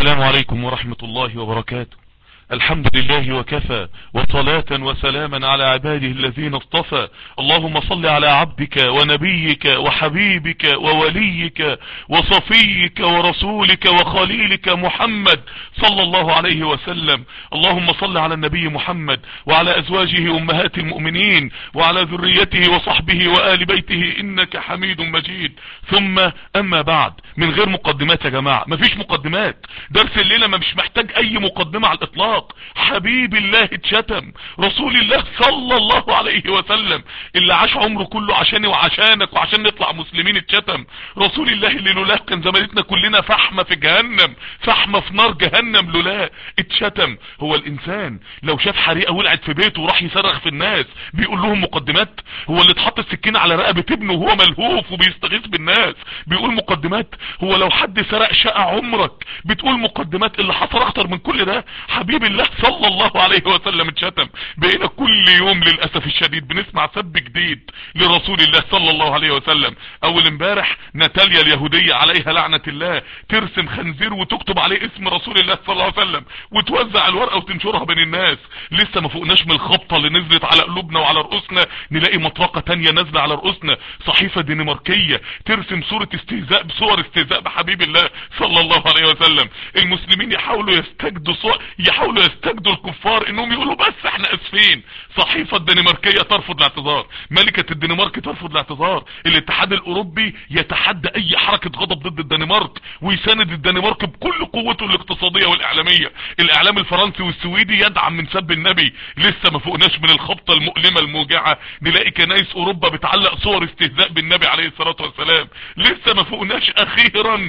السلام عليكم ورحمة الله وبركاته الحمد لله وكفى وصلاة وسلاما على عباده الذين اصطفى اللهم صل على عبدك ونبيك وحبيبك ووليك وصفيك ورسولك وخليلك محمد صلى الله عليه وسلم اللهم صل على النبي محمد وعلى ازواجه امهات المؤمنين وعلى ذريته وصحبه وآل بيته انك حميد مجيد ثم اما بعد من غير مقدمات يا جماعة مفيش مقدمات درس الليلة ما مش محتاج اي مقدمة على الاطلاق حبيب الله اتشتم رسول الله صلى الله عليه وسلم اللي عاش عمره كله عشاني وعشانك وعشان نطلع مسلمين اتشتم رسول الله اللي لولاه كان زمانتنا كلنا فحمة في جهنم فحمة في نار جهنم لولاه اتشتم هو الانسان لو شاف حريقة ولعت في بيته وراح يصرخ في الناس بيقول لهم مقدمات هو اللي اتحط السكينة على رقبة ابنه وهو ملهوف وبيستغيث بالناس بيقول مقدمات هو لو حد سرق شقة عمرك بتقول مقدمات اللي حصل اكتر من كل ده حبيب الله صلى الله عليه وسلم اتشتم بقينا كل يوم للأسف الشديد بنسمع سب جديد لرسول الله صلى الله عليه وسلم اول امبارح ناتاليا اليهودية عليها لعنة الله ترسم خنزير وتكتب عليه اسم رسول الله صلى الله عليه وسلم وتوزع الورقة وتنشرها بين الناس لسه ما فوقناش من الخبطة اللي نزلت على قلوبنا وعلى رؤوسنا نلاقي مطرقة تانية نازلة على رؤوسنا صحيفة دنماركية ترسم صورة استهزاء بصور استهزاء بحبيب الله صلى الله عليه وسلم المسلمين يحاولوا يستجدوا صور يحاولوا يستجدوا الكفار انهم يقولوا بس احنا اسفين صحيفة الدنماركية ترفض الاعتذار ملكة الدنمارك ترفض الاعتذار الاتحاد الاوروبي يتحدى اي حركة غضب ضد الدنمارك ويساند الدنمارك بكل قوته الاقتصادية والاعلامية الاعلام الفرنسي والسويدي يدعم من سب النبي لسه ما فوقناش من الخبطة المؤلمة الموجعة نلاقي كنايس اوروبا بتعلق صور استهزاء بالنبي عليه الصلاة والسلام لسه ما فوقناش اخيرا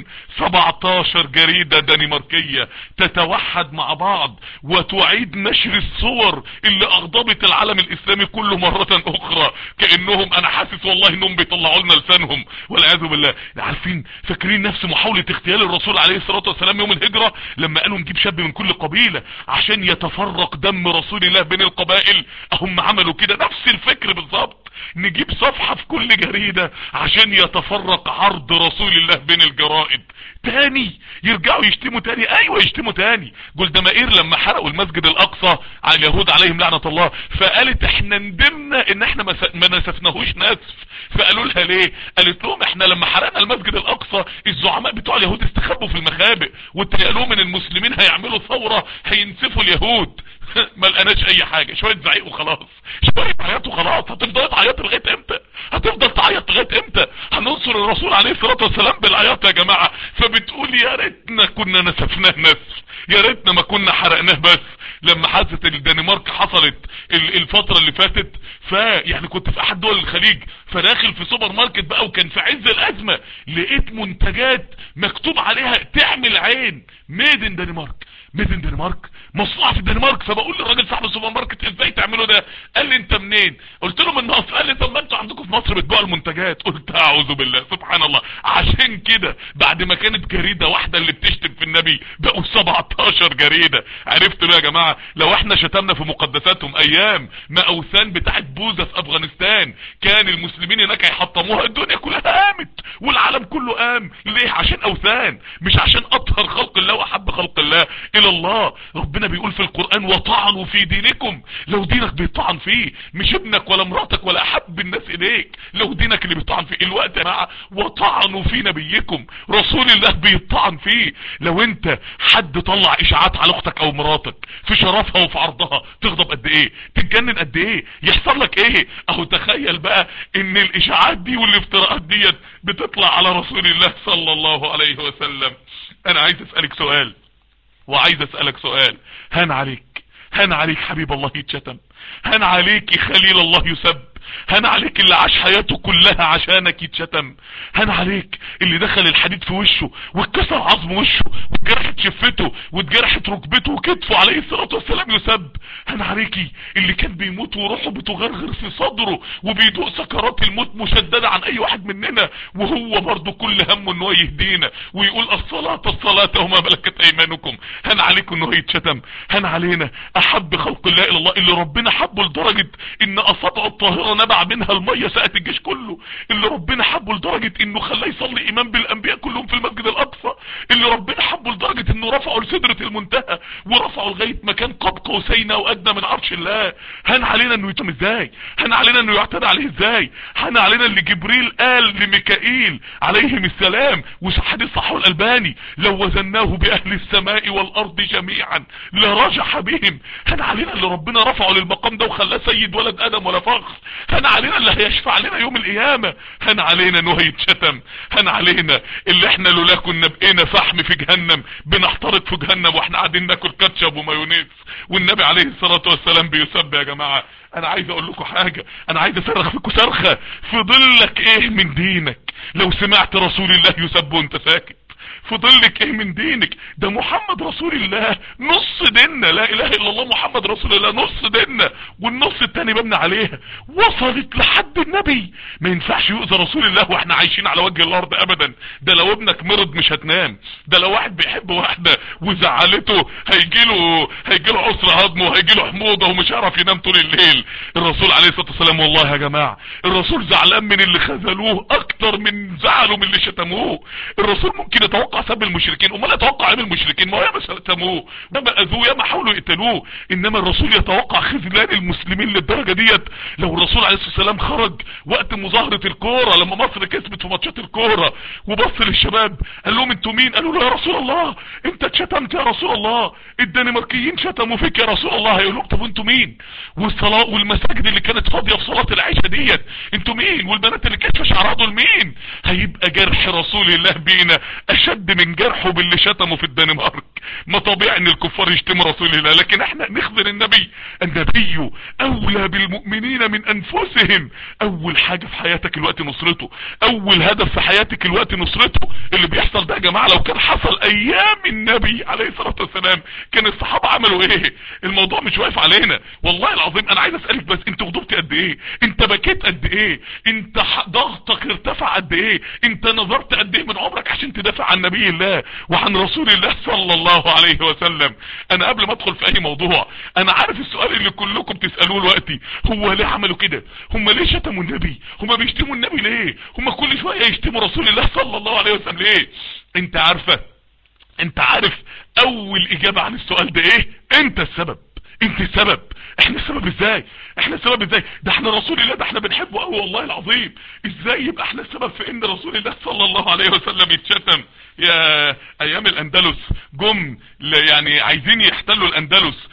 17 جريدة دنماركية تتوحد مع بعض وتعيد نشر الصور اللي اغضبت العالم الاسلامي كله مرة اخرى كأنهم انا حاسس والله انهم بيطلعوا لنا لسانهم والعياذ بالله عارفين فاكرين نفس محاولة اغتيال الرسول عليه الصلاة والسلام يوم الهجرة لما قالوا نجيب شاب من كل قبيلة عشان يتفرق دم رسول الله بين القبائل هم عملوا كده نفس الفكر بالظبط نجيب صفحة في كل جريدة عشان يتفرق عرض رسول الله بين الجرائد تاني يرجعوا يشتموا تاني ايوه يشتموا تاني جولدمائير لما حرقوا المسجد الاقصى على اليهود عليهم لعنة الله فقالت احنا ندمنا ان احنا ما نسفناهوش نسف فقالوا لها ليه قالت لهم احنا لما حرقنا المسجد الاقصى الزعماء بتوع اليهود استخبوا في المخابئ واتقالوا من المسلمين هيعملوا ثورة هينسفوا اليهود ما لقناش اي حاجة شوية زعيق وخلاص شوية عياط وخلاص هتفضل تعيط لغاية امتى هتفضل تعيط لغاية امتى هننصر الرسول عليه الصلاة والسلام بالعياط يا جماعة فبتقول يا ريتنا كنا نسفناه نسف يا ريتنا ما كنا حرقناه بس لما حادثة الدنمارك حصلت الفترة اللي فاتت فيعني كنت في احد دول الخليج فداخل في سوبر ماركت بقى وكان في عز الازمة لقيت منتجات مكتوب عليها تعمل عين ميد ان دنمارك ميد ان دنمارك مصنوعه في الدنمارك فبقول للراجل صاحب السوبر ماركت ازاي تعملوا ده قال لي انت منين قلت له من مصر قال لي طب ما انتوا عندكم في مصر بتبيعوا المنتجات قلت اعوذ بالله سبحان الله عشان كده بعد ما كانت جريده واحده اللي بتشتم في النبي بقوا 17 جريده عرفتوا يا جماعه لو احنا شتمنا في مقدساتهم ايام ما اوثان بتاعت بوذا في افغانستان كان المسلمين هناك هيحطموها الدنيا كلها قامت والعالم كله قام ليه عشان اوثان مش عشان اطهر خلق الله واحب خلق الله الى الله ربنا بيقول في القرآن وطعنوا في دينكم لو دينك بيطعن فيه مش ابنك ولا مراتك ولا احب الناس اليك لو دينك اللي بيطعن فيه الوقت يا جماعه وطعنوا في نبيكم رسول الله بيطعن فيه لو انت حد طلع اشاعات على اختك او مراتك في شرفها وفي عرضها تغضب قد ايه تتجنن قد ايه يحصل لك ايه اهو تخيل بقى ان الاشاعات دي والافتراءات ديت بتطلع على رسول الله صلى الله عليه وسلم انا عايز اسألك سؤال وعايز اسألك سؤال هان عليك هان عليك حبيب الله يتشتم هان عليك خليل الله يسب هان عليك اللي عاش حياته كلها عشانك يتشتم هان عليك اللي دخل الحديد في وشه واتكسر عظم وشه واتجرحت شفته واتجرحت ركبته وكتفه عليه الصلاة والسلام يسب هان عليكي اللي كان بيموت وروحه بتغرغر في صدره وبيدوق سكرات الموت مشددة عن اي واحد مننا وهو برضه كل همه ان هو يهدينا ويقول الصلاة الصلاة وما ملكت ايمانكم هان عليكم انه يتشتم هان علينا احب خلق الله الى الله اللي ربنا حبه لدرجة ان اصابعه الطاهرة نبع منها المية سقت الجيش كله اللي ربنا حبه لدرجة انه خلاه يصلي امام بالانبياء كلهم في المسجد الاقصى اللي ربنا حبه لدرجة لدرجة انه رفعوا لسدرة المنتهى ورفعوا لغاية مكان قاب قوسين او ادنى من عرش الله هان علينا انه يتم ازاي هان علينا انه يعتدى عليه ازاي هان علينا اللي جبريل قال لميكائيل عليهم السلام وحديث صحو الالباني لو وزناه باهل السماء والارض جميعا لرجح بهم هان علينا اللي ربنا رفعه للمقام ده وخلاه سيد ولد ادم ولا فخر هان علينا اللي هيشفع لنا يوم القيامة هان علينا انه هيتشتم هان علينا اللي احنا لولا كنا بقينا فحم في جهنم بنحترق في جهنم واحنا قاعدين ناكل كاتشب ومايونيز والنبي عليه الصلاة والسلام بيسب يا جماعة انا عايز اقول لكم حاجة انا عايز اصرخ فيكم صرخة فضلك ايه من دينك لو سمعت رسول الله يسب وانت ساكت فضلك ايه من دينك ده محمد رسول الله نص ديننا لا اله الا الله محمد رسول الله نص ديننا والنص التاني مبني عليها وصلت لحد النبي ما ينفعش يؤذى رسول الله واحنا عايشين على وجه الارض ابدا ده لو ابنك مرض مش هتنام ده لو واحد بيحب واحدة وزعلته هيجيله هيجيله عسر هضم وهيجيله حموضة ومش هيعرف ينام طول الليل الرسول عليه الصلاة والسلام والله يا جماعة الرسول زعلان من اللي خذلوه اكتر من زعلوا من اللي شتموه الرسول ممكن يتوقع سب المشركين امال يتوقع عن المشركين ما هو ياما شتموه ياما اذوه ياما حاولوا يقتلوه انما الرسول يتوقع خذلان المسلمين للدرجة ديت لو الرسول عليه الصلاة والسلام خرج وقت مظاهرة الكورة لما مصر كسبت في ماتشات الكورة وبص للشباب قال لهم انتوا مين قالوا له يا رسول الله انت اتشتمت يا رسول الله الدنماركيين شتموا فيك يا رسول الله هيقول لهم طب انتوا مين والصلاة والمساجد اللي كانت فاضية في صلاة العشاء ديت انتوا مين والبنات اللي كانت في شعرها دول مين هيبقى جرح رسول الله بينا اشد من جرحه باللي شتمه في الدنمارك ما طبيعي ان الكفار يشتموا رسول الله لكن احنا نخذل النبي النبي اولى بالمؤمنين من انفسهم اول حاجة في حياتك الوقت نصرته اول هدف في حياتك الوقت نصرته اللي بيحصل ده يا جماعة لو كان حصل ايام النبي عليه الصلاة والسلام كان الصحابة عملوا ايه الموضوع مش واقف علينا والله العظيم انا عايز اسألك بس انت غضبت قد ايه انت بكيت قد ايه انت ضغطك ارتفع قد ايه انت نظرت قد ايه من عمرك عشان تدافع عن نبي الله وعن رسول الله صلى الله عليه وسلم انا قبل ما ادخل في اي موضوع انا عارف السؤال اللي كلكم بتسألوه دلوقتي هو ليه عملوا كده هم ليه شتموا النبي هم بيشتموا النبي ليه هم كل شوية يشتموا رسول الله صلى الله عليه وسلم ليه انت عارفة انت عارف اول اجابة عن السؤال ده ايه انت السبب انت السبب احنا السبب ازاي احنا السبب ازاي ده احنا رسول الله ده احنا بنحبه قوي والله العظيم ازاي يبقى احنا السبب في ان رسول الله صلى الله عليه وسلم يتشتم يا ايام الاندلس جم يعني عايزين يحتلوا الاندلس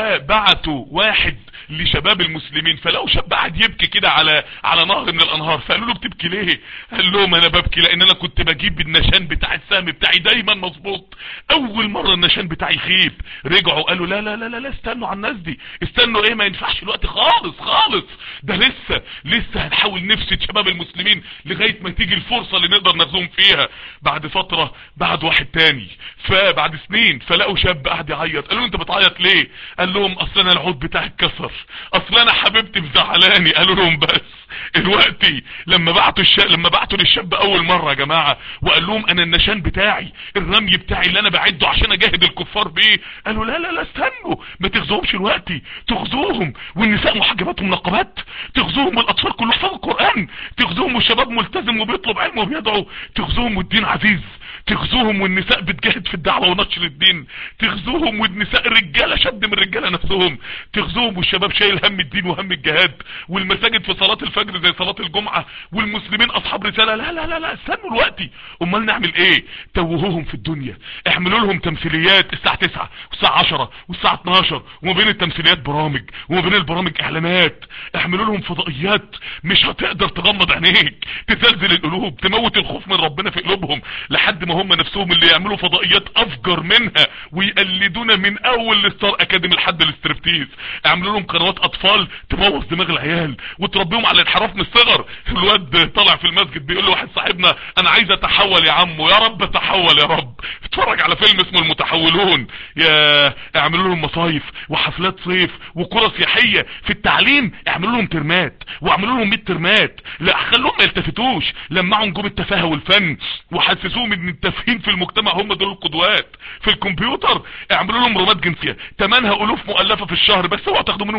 فبعتوا واحد لشباب المسلمين فلقوا شاب قاعد يبكي كده على على نهر من الانهار فقالوا له بتبكي ليه قال لهم انا ببكي لان انا كنت بجيب النشان بتاع السهم بتاعي دايما مظبوط اول مرة النشان بتاعي يخيب رجعوا قالوا لا لا لا لا, لا استنوا على الناس دي استنوا ايه ما ينفعش الوقت خالص خالص ده لسه لسه هنحاول نفسد شباب المسلمين لغاية ما تيجي الفرصة اللي نقدر نغزوهم فيها بعد فترة بعد واحد تاني فبعد سنين فلقوا شاب قاعد يعيط قالوا انت بتعيط ليه قال لهم اصل انا العود بتاعي اتكسر اصل انا حبيبتي مزعلاني قالوا لهم بس دلوقتي لما بعتوا الشاب لما بعتوا للشاب اول مرة يا جماعة وقال لهم انا النشان بتاعي الرمي بتاعي اللي انا بعده عشان اجاهد الكفار بيه قالوا لا لا لا استنوا ما تغزوهمش دلوقتي تغزوهم والنساء محجبات ومنقبات تغزوهم والاطفال كلهم حفظوا القرآن تغزوهم والشباب ملتزم وبيطلب علم وبيدعو تغزوهم والدين عزيز تغزوهم والنساء بتجاهد في الدعوة ونشر الدين تغزوهم والنساء الرجالة شد من الرجالة نفسهم تغزوهم والشباب شايل هم الدين وهم الجهاد والمساجد في صلاة الفجر زي صلاة الجمعة والمسلمين اصحاب رسالة لا لا لا لا استنوا الوقت امال نعمل ايه توهوهم في الدنيا اعملوا لهم تمثيليات الساعة 9 والساعة 10 والساعة 12 وما بين التمثيليات برامج وما بين البرامج اعلانات اعملوا لهم فضائيات مش هتقدر تغمض عينيك تزلزل القلوب تموت الخوف من ربنا في قلوبهم لحد ما هم نفسهم اللي يعملوا فضائيات افجر منها ويقلدونا من اول الستار اكاديمي لحد الاستريبتيز اعملوا لهم قنوات اطفال تبوظ دماغ العيال وتربيهم على الانحراف من الصغر الواد طالع في المسجد بيقول له واحد صاحبنا انا عايز اتحول يا عمو يا رب تحول يا رب اتفرج على فيلم اسمه المتحولون يا اعملوا لهم مصايف وحفلات صيف وقرى سياحيه في التعليم اعملوا لهم ترمات واعملوا لهم 100 ترمات لا خلوهم ما يلتفتوش لمعوا نجوم التفاهه والفن وحسسوهم ان التافهين في المجتمع هم دول القدوات في الكمبيوتر اعملوا لهم رومات جنسيه تمنها الوف مؤلفه في الشهر بس اوعوا تاخدوا منهم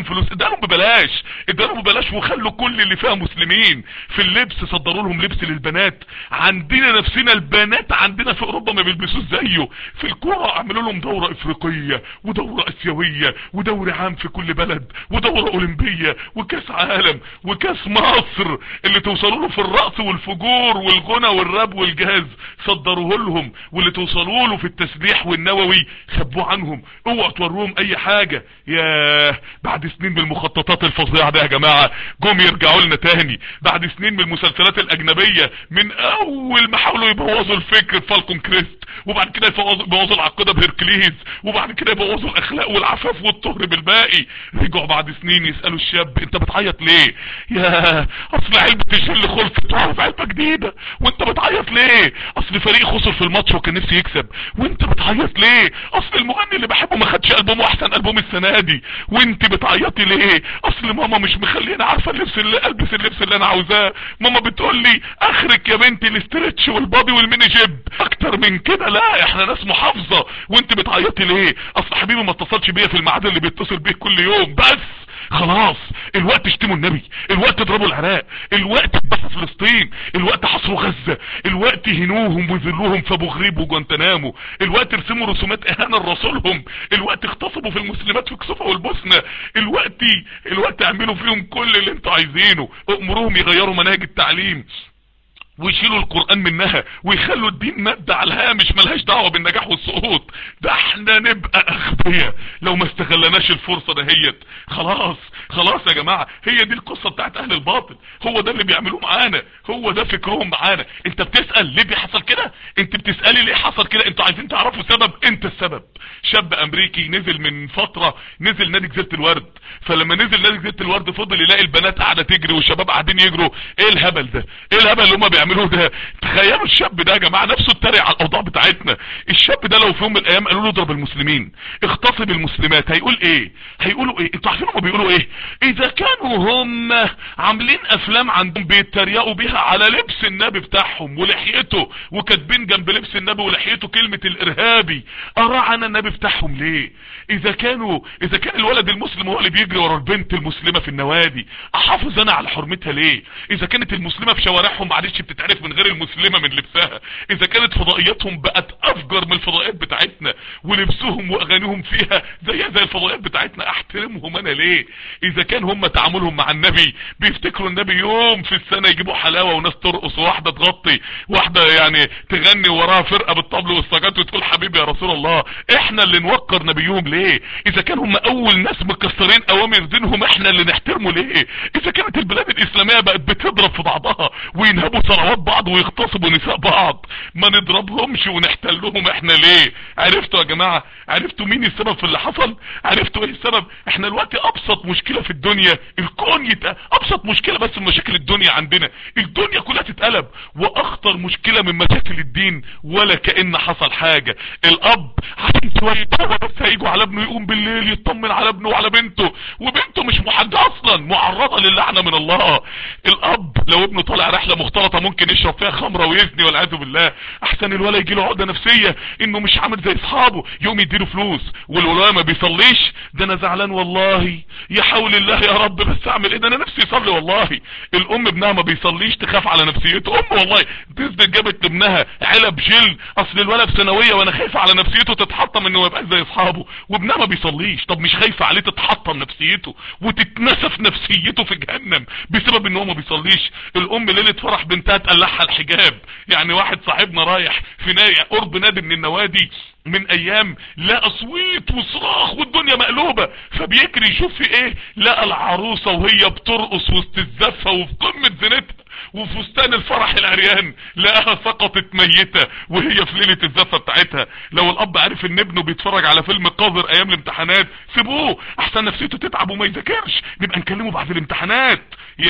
ادالهم فلوس ادالهم ببلاش ادالهم ببلاش وخلوا كل اللي فيها مسلمين في اللبس صدروا لهم لبس للبنات عندنا نفسنا البنات عندنا في اوروبا ما بيلبسوش زيه في الكوره عملوا لهم دوره افريقيه ودوره اسيويه ودوري عام في كل بلد ودوره اولمبيه وكاس عالم وكاس مصر اللي توصلوا له في الرقص والفجور والغنى والراب والجاز صدروه لهم واللي توصلوا له في التسبيح والنووي خبوه عنهم اوعوا توروهم اي حاجه يا بعد سنين من المخططات الفظيعه دي يا جماعه جم يرجعوا لنا تاني بعد سنين من المسلسلات الاجنبيه من اول ما حاولوا يبوظوا الفكر فالكون كريست وبعد كده يبوظوا العقيده بهركليز وبعد كده يبوظوا الاخلاق والعفاف والطهر بالباقي رجعوا بعد سنين يسالوا الشاب انت بتعيط ليه يا اصل علبه الجل خلصت وعارف علبه جديده وانت بتعيط ليه اصل فريق خسر في الماتش وكان نفسي يكسب وانت بتعيط ليه اصل المغني اللي بحبه ما خدش البوم احسن البوم السنه دي وانت بتعيطي ليه اصل ماما مش مخليني عارفه اللبس اللي البس اللبس اللي انا عاوزاه ماما بتقول لي اخرك يا بنتي الاسترتش والبادي والميني جيب اكتر من كده لا احنا ناس محافظه وانت بتعيطي ليه اصل حبيبي ما اتصلش بيا في الميعاد اللي بيتصل بيه كل يوم بس خلاص الوقت اشتموا النبي الوقت اضربوا العراق الوقت اتبحثوا فلسطين الوقت حصروا غزة الوقت هنوهم وذلوهم في ابو غريب وجوانتنامو الوقت رسموا رسومات اهانة لرسولهم الوقت اغتصبوا في المسلمات في كسوفة والبوسنة الوقت الوقت اعملوا فيهم كل اللي انتوا عايزينه امروهم يغيروا مناهج التعليم ويشيلوا القرآن منها ويخلوا الدين مادة على الهامش ملهاش دعوة بالنجاح والسقوط ده احنا نبقى اغبياء لو ما استغلناش الفرصة دهيت خلاص خلاص يا جماعة هي دي القصة بتاعت اهل الباطل هو ده اللي بيعملوه معانا هو ده فكرهم معانا انت بتسأل ليه بيحصل كده انت بتسألي ليه حصل كده انتوا عايزين تعرفوا سبب انت السبب شاب امريكي نزل من فترة نزل نادي جزيرة الورد فلما نزل نادي جزيرة الورد فضل يلاقي البنات قاعدة تجري والشباب قاعدين يجروا ايه الهبل ده ايه الهبل اللي هم بيعملوه ده تخيلوا الشاب ده يا جماعه نفسه اتريق على الاوضاع بتاعتنا الشاب ده لو في يوم من الايام قالوا له اضرب المسلمين اغتصب المسلمات هيقول ايه هيقولوا ايه انتوا عارفين هم بيقولوا ايه اذا كانوا هم عاملين افلام عندهم بيتريقوا بيها على لبس النبي بتاعهم ولحيته وكاتبين جنب لبس النبي ولحيته كلمه الارهابي اراعنا النبي بتاعهم ليه اذا كانوا اذا كان الولد المسلم هو اللي بيجري ورا البنت المسلمه في النوادي احافظ انا على حرمتها ليه اذا كانت المسلمه في شوارعهم معلش بتتعرف من غير المسلمة من لبسها اذا كانت فضائياتهم بقت افجر من الفضائيات بتاعتنا ولبسهم واغانيهم فيها زيها زي الفضائيات بتاعتنا احترمهم انا ليه اذا كان هم تعاملهم مع النبي بيفتكروا النبي يوم في السنة يجيبوا حلاوة وناس ترقص وواحدة تغطي واحدة يعني تغني وراها فرقة بالطبل والسجات وتقول حبيبي يا رسول الله احنا اللي نوقر نبيهم ليه اذا كان هم اول ناس مكسرين اوامر دينهم احنا اللي نحترمه ليه اذا كانت البلاد الاسلامية بقت بتضرب في بعضها وينهبوا صلوات بعض ويغتصبوا نساء بعض ما نضربهمش ونحتلهم احنا ليه عرفتوا يا جماعة عرفتوا مين السبب في اللي حصل عرفتوا ايه السبب احنا الوقت ابسط مشكلة في الدنيا الكون يتقلب ابسط مشكلة بس من مشاكل الدنيا عندنا الدنيا كلها تتقلب واخطر مشكلة من مشاكل الدين ولا كأن حصل حاجة الاب عشان شوية بس هيجوا على ابنه يقوم بالليل يطمن على ابنه وعلى بنته وبنته مش محدة اصلا معرضة للعنة من الله الاب لو ابنه طالع رحلة مختلطة ممكن يشرب فيها خمرة ويزني والعياذ بالله احسن الولا يجي له عقدة نفسية انه مش عامل زي اصحابه يوم يديله فلوس والولا ما بيصليش ده انا زعلان والله يا حول الله يا رب بس اعمل ايه ده انا نفسي يصلي والله الام ابنها ما بيصليش تخاف على نفسيته ام والله تثبت جابت لابنها علب جل اصل الولد في ثانويه وانا خايفه على نفسيته تتحطم انه ما يبقاش زي اصحابه وابنها ما بيصليش طب مش خايفه عليه تتحطم نفسيته وتتنسف نفسيته في جهنم بسبب ان هو ما بيصليش الام ليله فرح بنتها تقلعها الحجاب يعني واحد صاحبنا رايح في ناي قرب نادي من النوادي من ايام لقى صويت وصراخ والدنيا مقلوبة فبيجري يشوف في ايه لقى العروسة وهي بترقص وسط الزفة وفي قمة زينتها وفي فستان الفرح العريان لقاها سقطت ميتة وهي في ليلة الزفة بتاعتها لو الاب عارف ان ابنه بيتفرج على فيلم قذر ايام الامتحانات سيبوه احسن نفسيته تتعب وما يذاكرش نبقى نكلمه بعد الامتحانات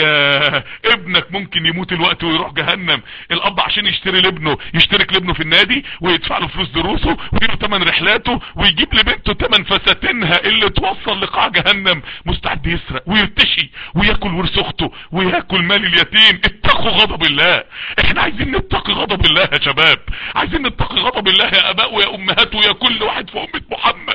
يا ابنك ممكن يموت الوقت ويروح جهنم الاب عشان يشتري لابنه يشترك لابنه في النادي ويدفع له فلوس دروسه ويجيب ثمن رحلاته ويجيب لبنته ثمن فساتينها اللي توصل لقاع جهنم مستعد يسرق ويرتشي وياكل ورث اخته وياكل مال اليتيم اتقوا غضب الله احنا عايزين نتقي غضب الله يا شباب عايزين نتقي غضب الله يا اباء ويا امهات ويا كل واحد في امة محمد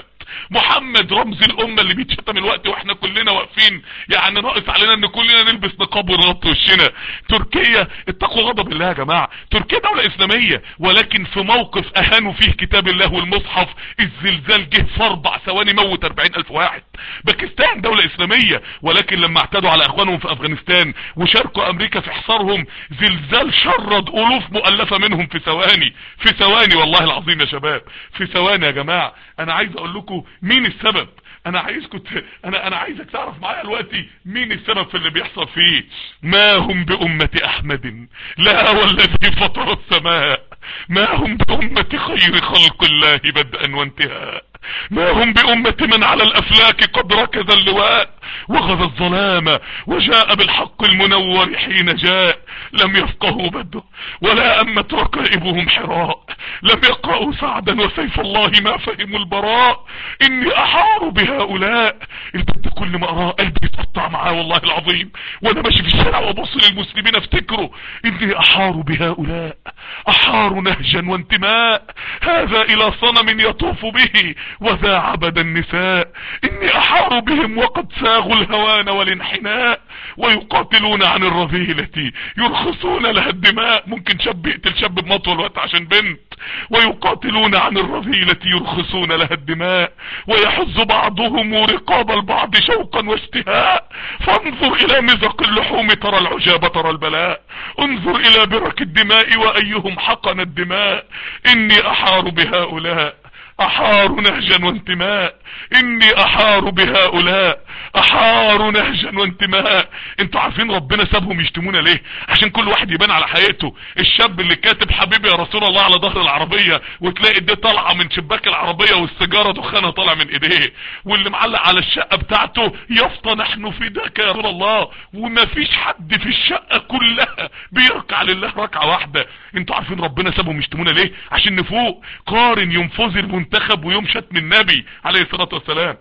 محمد رمز الامة اللي بيتشتم الوقت واحنا كلنا واقفين يعني ناقص علينا ان كلنا نلبس نقاب ونغطي وشنا تركيا اتقوا غضب الله يا جماعة تركيا دولة اسلامية ولكن في موقف اهانوا فيه كتاب الله والمصحف الزلزال جه في اربع ثواني موت 40 الف واحد باكستان دولة اسلامية ولكن لما اعتدوا على اخوانهم في افغانستان وشاركوا امريكا في حصارهم زلزال شرد الوف مؤلفة منهم في ثواني في ثواني والله العظيم يا شباب في ثواني يا جماعة انا عايز اقول لكم مين السبب انا عايزكم ت... انا انا عايزك تعرف معايا دلوقتي مين السبب في اللي بيحصل فيه ما هم بأمة احمد لا والذي فطر السماء ما هم بأمة خير خلق الله بدءا وانتهاء ما هم بأمة من على الأفلاك قد ركز اللواء وغذى الظلام وجاء بالحق المنور حين جاء لم يفقهوا بده ولا أمت ركائبهم حراء لم يقرأوا سعدا وسيف الله ما فهموا البراء إني أحار بهؤلاء البد كل ما أراه قلبي يتقطع معاه والله العظيم وأنا ماشي في الشارع وابص للمسلمين افتكروا إني أحار بهؤلاء أحار نهجا وانتماء هذا إلى صنم يطوف به وذا عبد النساء إني أحار بهم وقد ساغوا الهوان والانحناء ويقاتلون عن الرذيلة يرخصون لها الدماء ممكن شاب يقتل شاب بمطوى الوقت عشان بنت ويقاتلون عن الرذيلة يرخصون لها الدماء ويحز بعضهم رقاب البعض شوقا واشتهاء فانظر الى مزق اللحوم ترى العجاب ترى البلاء انظر الى برك الدماء وايهم حقن الدماء اني احار بهؤلاء احار نهجا وانتماء اني احار بهؤلاء احار نهجا وانتماء انتوا عارفين ربنا سابهم يشتمونا ليه عشان كل واحد يبان على حياته الشاب اللي كاتب حبيبي يا رسول الله على ظهر العربية وتلاقي ايديه طالعة من شباك العربية والسيجارة دخانها طالع من ايديه واللي معلق على الشقة بتاعته يافطة نحن فداك يا رسول الله ومفيش حد في الشقة كلها بيركع لله ركعة واحدة انتوا عارفين ربنا سابهم يشتمونا ليه عشان نفوق قارن ينفذ المنتخب ويوم شتم النبي عليه الصلاة والسلام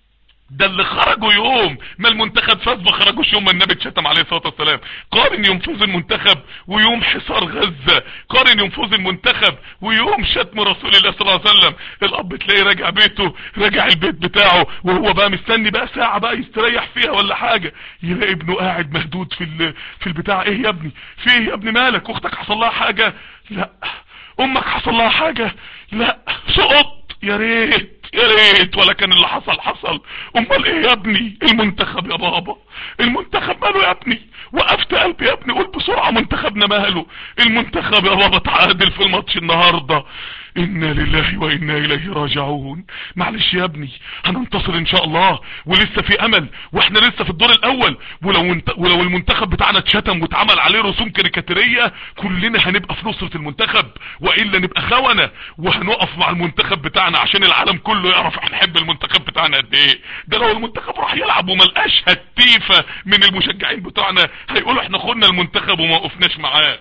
ده اللي خرجوا يوم ما المنتخب فاز ما خرجوش يوم ما النبي اتشتم عليه الصلاه والسلام قارن يوم فوز المنتخب ويوم حصار غزه قارن يوم فوز المنتخب ويوم شتم رسول الله صلى الله عليه وسلم الاب تلاقيه راجع بيته راجع البيت بتاعه وهو بقى مستني بقى ساعه بقى يستريح فيها ولا حاجه يلاقي ابنه قاعد مهدود في ال... في البتاع ايه يا ابني في ايه يا ابني مالك اختك حصل لها حاجه لا امك حصل لها حاجه لا سقط يا ريت يا ريت ولا كان اللي حصل حصل امال ايه يا ابني المنتخب يا بابا المنتخب ماله يا ابني وقفت قلبي يا ابني قول بسرعة منتخبنا ماله المنتخب يا بابا تعادل في الماتش النهاردة انا لله وانا اليه راجعون معلش يا ابني هننتصر ان شاء الله ولسه في امل واحنا لسه في الدور الاول ولو انت ولو المنتخب بتاعنا اتشتم واتعمل عليه رسوم كاريكاتيريه كلنا هنبقى في نصرة المنتخب والا نبقى خونة وهنقف مع المنتخب بتاعنا عشان العالم كله يعرف هنحب المنتخب بتاعنا قد ايه ده لو المنتخب راح يلعب وما لقاش هتيفه من المشجعين بتوعنا هيقولوا احنا خدنا المنتخب وما وقفناش معاه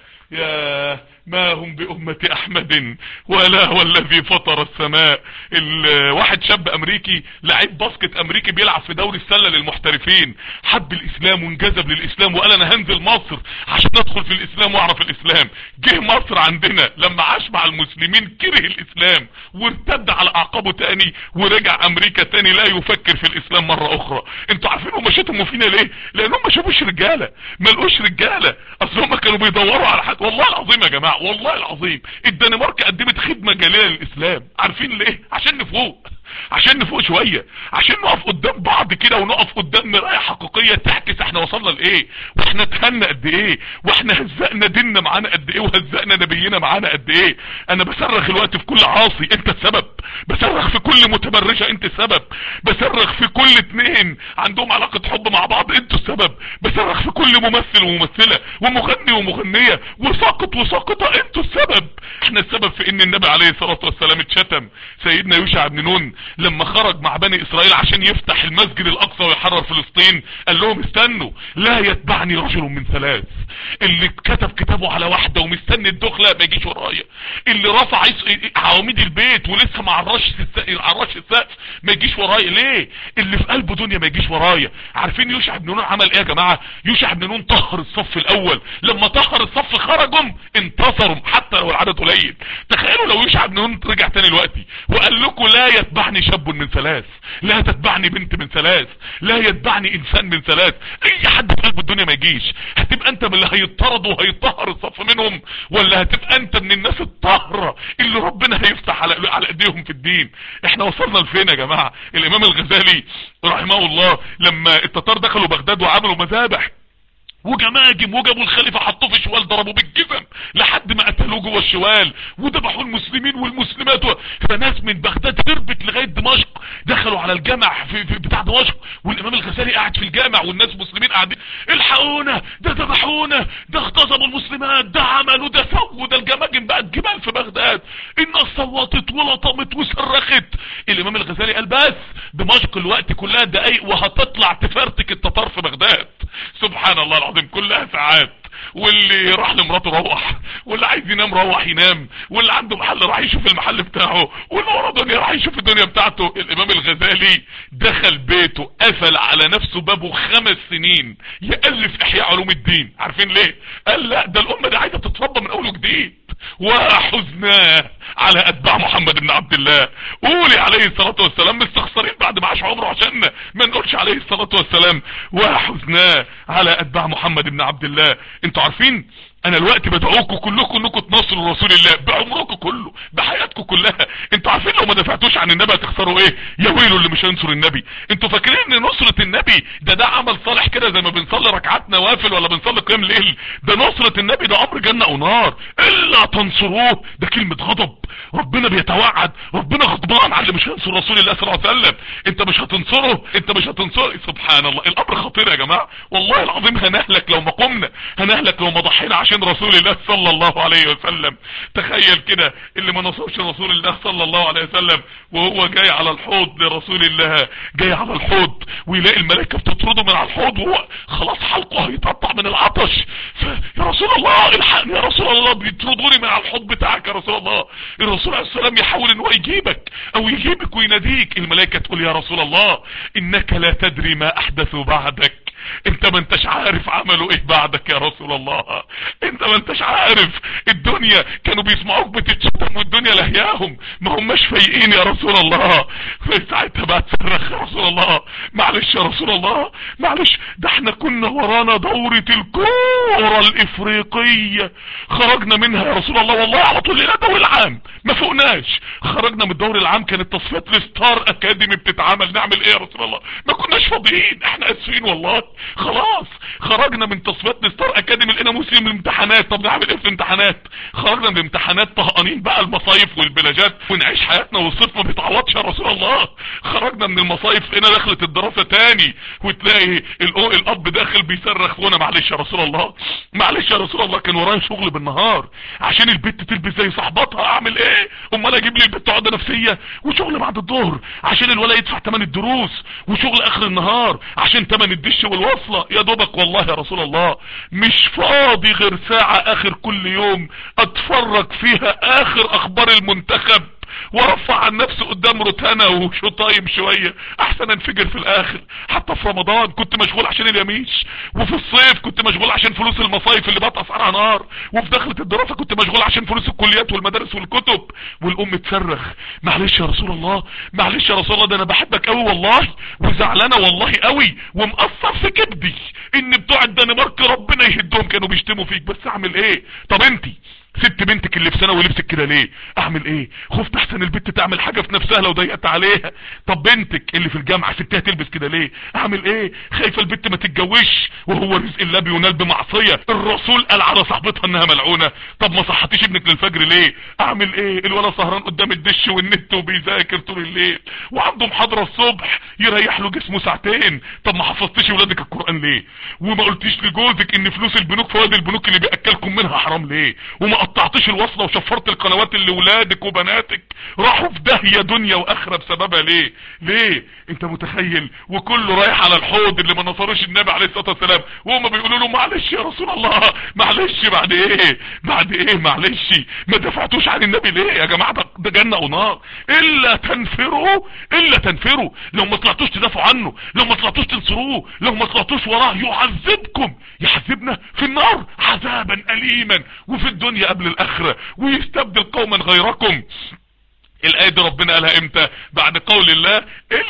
يا ما هم بأمة أحمد ولا والذي فطر السماء واحد شاب أمريكي لعيب باسكت أمريكي بيلعب في دوري السلة للمحترفين حب الإسلام وانجذب للإسلام وقال أنا هنزل مصر عشان أدخل في الإسلام وأعرف الإسلام جه مصر عندنا لما عاش مع المسلمين كره الإسلام وارتد على أعقابه تاني ورجع أمريكا تاني لا يفكر في الإسلام مرة أخرى انتوا عارفين هم شتموا فينا ليه لأنهم ما شافوش رجالة ما لقوش رجالة أصل هم كانوا بيدوروا على حد والله العظيم يا جماعة والله العظيم الدنمارك قدمت خدمة جليلة للإسلام عارفين ليه عشان نفوق عشان نفوق شوية عشان نقف قدام بعض كده ونقف قدام مراية حقيقية تحكس احنا وصلنا لايه واحنا اتهنا قد ايه واحنا هزقنا ديننا معانا قد ايه وهزقنا نبينا معانا قد ايه انا بصرخ الوقت في كل عاصي انت السبب بصرخ في كل متبرجة انت السبب بصرخ في كل اتنين عندهم علاقة حب مع بعض انتوا السبب بصرخ في كل ممثل وممثلة ومغني ومغنية وساقط وساقطة انتوا السبب احنا السبب في ان النبي عليه الصلاة والسلام اتشتم سيدنا يوشع بن نون لما خرج مع بني اسرائيل عشان يفتح المسجد الاقصى ويحرر فلسطين قال لهم استنوا لا يتبعني رجل من ثلاث اللي كتب كتابه على واحدة ومستني الدخلة ما يجيش ورايا اللي رفع عواميد البيت ولسه ما عرش عرش السقف ما يجيش ورايا ليه اللي في قلبه دنيا ما يجيش ورايا عارفين يوشع بن نون عمل ايه يا جماعة يوشع بن نون طهر الصف الاول لما طهر الصف خرجوا انتصروا حتى لو العدد قليل تخيلوا لو يوشع بن نون رجع تاني دلوقتي وقال لكم لا يتبعني يتبعني شاب من ثلاث لا تتبعني بنت من ثلاث لا يتبعني انسان من ثلاث اي حد في قلب الدنيا ما يجيش هتبقى انت من اللي هيطرد وهيطهر الصف منهم ولا هتبقى انت من الناس الطاهرة اللي ربنا هيفتح على على ايديهم في الدين احنا وصلنا لفين يا جماعة الامام الغزالي رحمه الله لما التتار دخلوا بغداد وعملوا مذابح وجماجم وجابوا الخليفة حطوه في شوال ضربوا بالجزم لحد ما قتلوه جوه الشوال وذبحوا المسلمين والمسلمات و... فناس من بغداد هربت لغاية دمشق دخلوا على الجامع في, في بتاع دمشق والامام الغزالي قاعد في الجامع والناس مسلمين قاعدين الحقونا ده ذبحونا ده اغتصبوا المسلمات ده عملوا ده سووا ده الجماجم بقت جبال في بغداد الناس صوتت ولطمت وصرخت الامام الغزالي قال بس دمشق الوقت كلها دقايق وهتطلع تفرتك التتار في بغداد سبحان الله العظيم كلها ساعات واللي راح لمراته روح واللي عايز ينام روح ينام واللي عنده محل راح يشوف المحل بتاعه واللي ورا دنيا راح يشوف الدنيا بتاعته الامام الغزالي دخل بيته قفل على نفسه بابه خمس سنين يألف احياء علوم الدين عارفين ليه قال لا ده الامة دي عايزة تتربى من اول وجديد وحزناه على اتباع محمد بن عبد الله قولي عليه الصلاة والسلام مستخسرين بعد ما عاش عمره عشان ما نقولش عليه الصلاة والسلام وحزناه على اتباع محمد بن عبد الله انتوا عارفين انا الوقت بدعوكم كلكم انكم تنصروا رسول الله بعمركم كله بحياتكم كلها انتوا عارفين لو ما دفعتوش عن النبي هتخسروا ايه يا ويلوا اللي مش هينصر النبي انتوا فاكرين ان نصرة النبي ده ده عمل صالح كده زي ما بنصلي ركعات نوافل ولا بنصلي قيام ليل ده نصرة النبي ده امر جنة ونار الا تنصروه ده كلمة غضب ربنا بيتوعد ربنا غضبان على اللي مش هينصر رسول الله صلى الله عليه وسلم انت مش هتنصره انت مش هتنصره سبحان الله الامر خطير يا جماعة والله العظيم هنهلك لو ما قمنا هنهلك لو ما ضحينا عشان رسول الله صلى الله عليه وسلم تخيل كده اللي ما نصرش رسول الله صلى الله عليه وسلم وهو جاي على الحوض لرسول الله جاي على الحوض ويلاقي الملائكة بتطرده من على الحوض وهو خلاص حلقه هيتقطع من العطش يا رسول الله الحقني يا رسول الله بيطردوني من على الحوض بتاعك يا رسول الله الرسول عليه السلام يحاول ان هو يجيبك او يجيبك ويناديك الملائكة تقول يا رسول الله انك لا تدري ما احدثوا بعدك انت ما انتش عارف عملوا ايه بعدك يا رسول الله انت ما انتش عارف الدنيا كانوا بيسمعوك بتتشتم والدنيا لهياهم ما هماش فايقين يا رسول الله ساعتها بقى تصرخ يا رسول الله معلش يا رسول الله معلش ده احنا كنا ورانا دورة الكورة الافريقية خرجنا منها يا رسول الله والله على طول لنا دوري العام ما فوقناش خرجنا من الدوري العام كانت تصفيات الستار اكاديمي بتتعمل نعمل ايه يا رسول الله ما كناش فاضيين احنا اسفين والله خلاص خرجنا من تصفيات الستار اكاديمي لقينا مسلم الامتحانات طب نعمل ايه في الامتحانات خرجنا من الامتحانات طهقانين بقى المصايف والبلاجات ونعيش حياتنا والصيف ما بيتعوضش يا رسول الله خرجنا من المصايف هنا دخلت الدراسة تاني وتلاقي الاب داخل بيصرخ وانا معلش يا رسول الله معلش يا رسول الله كان ورايا شغل بالنهار عشان البت تلبس زي صاحباتها اعمل ايه امال اجيب لي البت عقده نفسيه وشغل بعد الظهر عشان الولا يدفع ثمن الدروس وشغل اخر النهار عشان ثمن الدش والوصله يا دوبك والله يا رسول الله مش فاضي غير ساعة اخر كل يوم اتفرج فيها اخر اخبار المنتخب وارفع عن نفسي قدام روتانا وشطايم شوية احسن انفجر في الاخر حتى في رمضان كنت مشغول عشان اليميش وفي الصيف كنت مشغول عشان فلوس المصايف اللي بقت اسعارها نار وفي دخلة الدراسة كنت مشغول عشان فلوس الكليات والمدارس والكتب والام تصرخ معلش يا رسول الله معلش يا رسول الله ده انا بحبك قوي والله وزعلانه والله قوي ومقصر في كبدي ان بتوع الدنمارك ربنا يهدهم كانوا بيشتموا فيك بس اعمل ايه طب انتي ست بنتك اللي في ثانوي لبست كده ليه اعمل ايه خفت احسن البنت تعمل حاجة في نفسها لو ضيقت عليها طب بنتك اللي في الجامعة سبتها تلبس كده ليه اعمل ايه خايفة البنت ما تتجوزش وهو رزق الله بينال بمعصية الرسول قال على صاحبتها انها ملعونة طب ما صحتيش ابنك للفجر ليه اعمل ايه الولد سهران قدام الدش والنت وبيذاكر طول الليل وعنده محاضرة الصبح يريح له جسمه ساعتين طب ما حفظتيش ولادك القرآن ليه وما قلتيش لجوزك ان فلوس البنوك فوائد البنوك اللي بياكلكم منها حرام ليه وما قطعتش الوصلة وشفرت القنوات اللي ولادك وبناتك راحوا في داهية دنيا واخرة بسببها ليه ليه انت متخيل وكله رايح على الحوض اللي ما نصروش النبي عليه الصلاة والسلام وهم بيقولوا له معلش يا رسول الله معلش بعد ايه بعد ايه معلش ما دفعتوش عن النبي ليه يا جماعة ده جنة ونار الا تنفروا الا تنفروا لو ما طلعتوش تدافعوا عنه لو ما طلعتوش تنصروه لو ما طلعتوش وراه يعذبكم يعذبنا في النار عذابا اليما وفي الدنيا قبل الاخرة ويستبدل قوما غيركم الآية دي ربنا قالها امتى بعد قول الله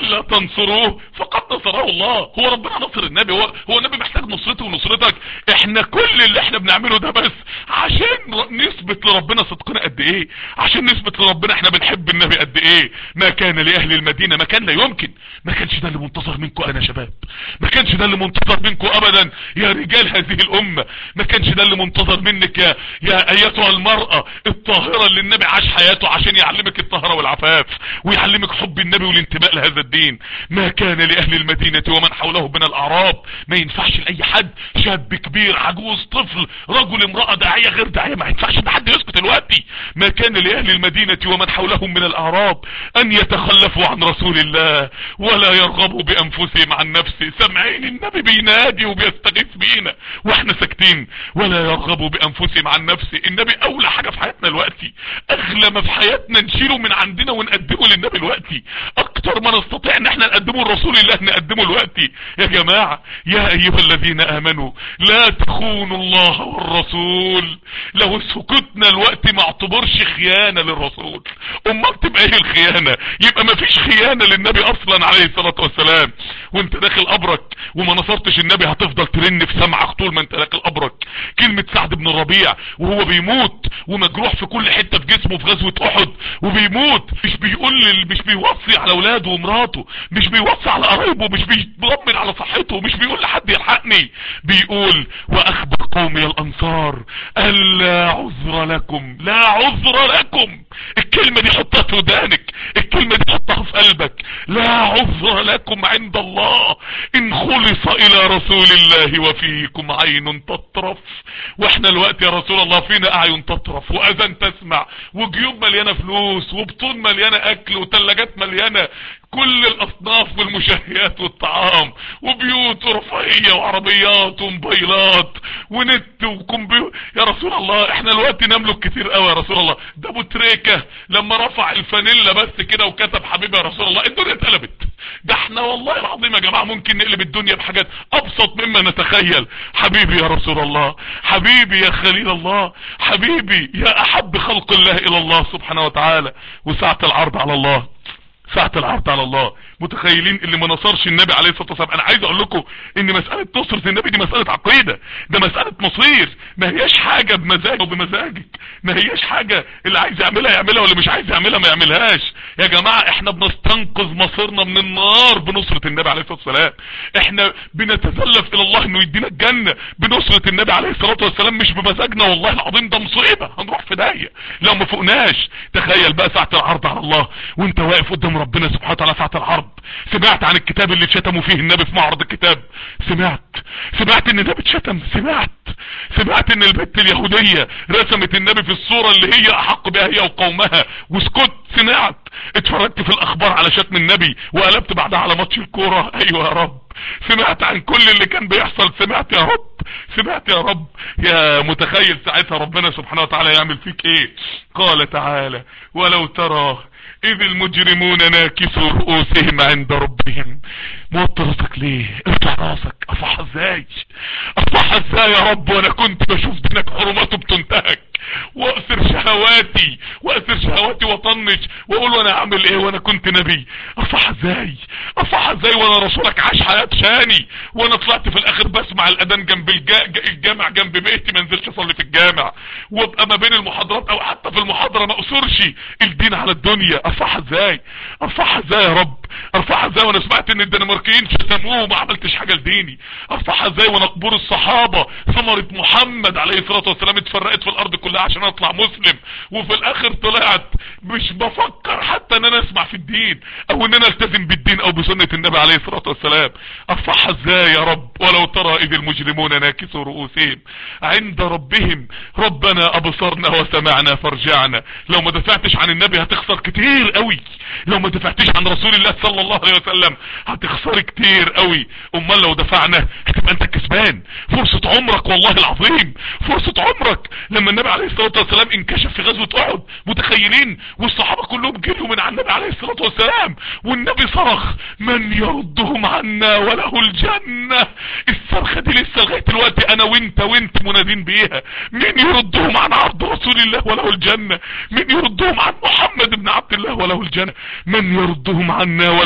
الا تنصروه فقد نصره الله هو ربنا نصر النبي هو, هو النبي محتاج نصرته ونصرتك احنا كل اللي احنا بنعمله ده بس عشان نثبت لربنا صدقنا قد ايه عشان نثبت لربنا احنا بنحب النبي قد ايه ما كان لاهل المدينة ما كان لا يمكن ما كانش ده اللي منتظر منكم انا شباب ما كانش ده اللي منتظر منكم ابدا يا رجال هذه الامة ما كانش ده اللي منتظر منك يا يا ايتها المرأة الطاهرة اللي النبي عاش حياته عشان يعلمك الطهارة والعفاف ويعلمك حب النبي والانتماء لهذا الدين ما كان لاهل المدينة ومن حوله من الاعراب ما ينفعش لاي حد شاب كبير عجوز طفل رجل امرأة داعية غير داعية ما ينفعش ان حد يسكت دلوقتي ما كان لاهل المدينة ومن حولهم من الاعراب ان يتخلفوا عن رسول الله ولا يرغبوا بانفسهم عن نفسه سامعين النبي بينادي وبيستغيث بينا واحنا ساكتين ولا يرغبوا بانفسهم عن نفسه النبي اولى حاجة في حياتنا دلوقتي اغلى ما في حياتنا نشيله من عندنا ونقدمه للنبي دلوقتي اكتر ما نستطيع ان احنا نقدمه لرسول الله نقدمه دلوقتي يا جماعة يا ايها الذين امنوا لا تخونوا الله والرسول لو سكتنا الوقت ما اعتبرش خيانة للرسول امال تبقى ايه الخيانة يبقى ما فيش خيانة للنبي اصلا عليه الصلاة والسلام وانت داخل قبرك وما نصرتش النبي هتفضل ترن في سمعك طول ما انت داخل قبرك كلمة سعد بن الربيع وهو بيموت ومجروح في كل حتة في جسمه في غزوة احد وبيموت مش بيقول مش بيوصي على اولاده ومراته مش بيوصي على قرايبه مش بيطمن على صحته مش بيقول لحد يلحقني بيقول واخبر قومي الانصار الا عذر لكم لا عذر لكم الكلمة دي حطها في ودانك الكلمة دي حطها في قلبك لا عذر لكم عند الله ان خلص الى رسول الله وفيكم عين تطرف واحنا الوقت يا رسول الله فينا اعين تطرف واذان تسمع وجيوب مليانة فلوس وبطون مليانة اكل وتلاجات مليانة كل الاصناف والمشهيات والطعام وبيوت ورفاهية وعربيات وموبايلات ونت وكمبيوتر يا رسول الله احنا الوقت نملك كتير قوي يا رسول الله ده ابو تريكة لما رفع الفانيلا بس كده وكتب حبيبي يا رسول الله الدنيا اتقلبت ده احنا والله العظيم يا جماعة ممكن نقلب الدنيا بحاجات ابسط مما نتخيل حبيبي يا رسول الله حبيبي يا خليل الله حبيبي يا احب خلق الله الى الله سبحانه وتعالى وساعة العرض على الله ساعة العرض على الله متخيلين اللي ما نصرش النبي عليه الصلاة والسلام انا عايز اقول لكم ان مسألة نصرة النبي دي مسألة عقيدة ده مسألة مصير ما هياش حاجة بمزاج او بمزاجك ما هياش حاجة اللي عايز يعملها يعملها واللي مش عايز يعملها ما يعملهاش يا جماعة احنا بنستنقذ مصيرنا من النار بنصرة النبي عليه الصلاة والسلام احنا بنتسلف الى الله انه يدينا الجنة بنصرة النبي عليه الصلاة والسلام مش بمزاجنا والله العظيم ده مصيبة هنروح في داهية لو ما فوقناش تخيل بقى ساعة العرض على الله وانت واقف قدام ربنا سبحانه وتعالى ساعة العرض سمعت عن الكتاب اللي اتشتموا فيه النبي في معرض الكتاب سمعت سمعت ان النبي اتشتم سمعت سمعت ان البت اليهودية رسمت النبي في الصورة اللي هي احق بها هي وقومها وسكت سمعت اتفرجت في الاخبار على شتم النبي وقلبت بعدها على ماتش الكورة ايوه يا رب سمعت عن كل اللي كان بيحصل سمعت يا رب سمعت يا رب يا متخيل ساعتها ربنا سبحانه وتعالى يعمل فيك ايه قال تعالى ولو ترى اذ المجرمون ناكسوا رؤوسهم عند ربهم موطر راسك ليه ارفع راسك ارفعها ازاي ارفعها ازاي يا رب وانا كنت بشوف دينك حرماته بتنتهك واثر شهواتي واثر شهواتي واطنش واقول وانا اعمل ايه وانا كنت نبي ارفعها ازاي ارفعها ازاي وانا رسولك عاش حياة شاني وانا طلعت في الاخر بسمع الاذان جنب الجامع جنب بيتي ما انزلش اصلي في الجامع وابقى ما بين المحاضرات او حتى في المحاضرة ما اقصرش الدين على الدنيا ارفعها ازاي ارفعها ازاي يا رب ارفعها ازاي وانا سمعت ان الدنماركيين شتموه وما عملتش حاجة لديني ارفعها ازاي وانا قبور الصحابة ثمرة محمد عليه الصلاة والسلام اتفرقت في الارض كلها عشان اطلع مسلم وفي الاخر طلعت مش بفكر حتى ان انا اسمع في الدين او ان انا التزم بالدين او بسنة النبي عليه الصلاة والسلام ارفعها ازاي يا رب ولو ترى اذ المجرمون ناكسوا رؤوسهم عند ربهم ربنا ابصرنا وسمعنا فرجعنا لو ما دفعتش عن النبي هتخسر كتير قوي لو ما دفعتش عن رسول الله صلى الله عليه وسلم هتخسر كتير قوي امال لو دفعنا هتبقى انت كسبان فرصة عمرك والله العظيم فرصة عمرك لما النبي عليه الصلاة والسلام انكشف في غزوة احد متخيلين والصحابة كلهم جريوا من على النبي عليه الصلاة والسلام والنبي صرخ من يردهم عنا وله الجنة الصرخة دي لسه لغاية الوقت انا وانت وانت منادين بيها مين يردهم عن عرض رسول الله وله الجنة مين يردهم عن محمد بن عبد الله وله الجنة من يردهم عنا وله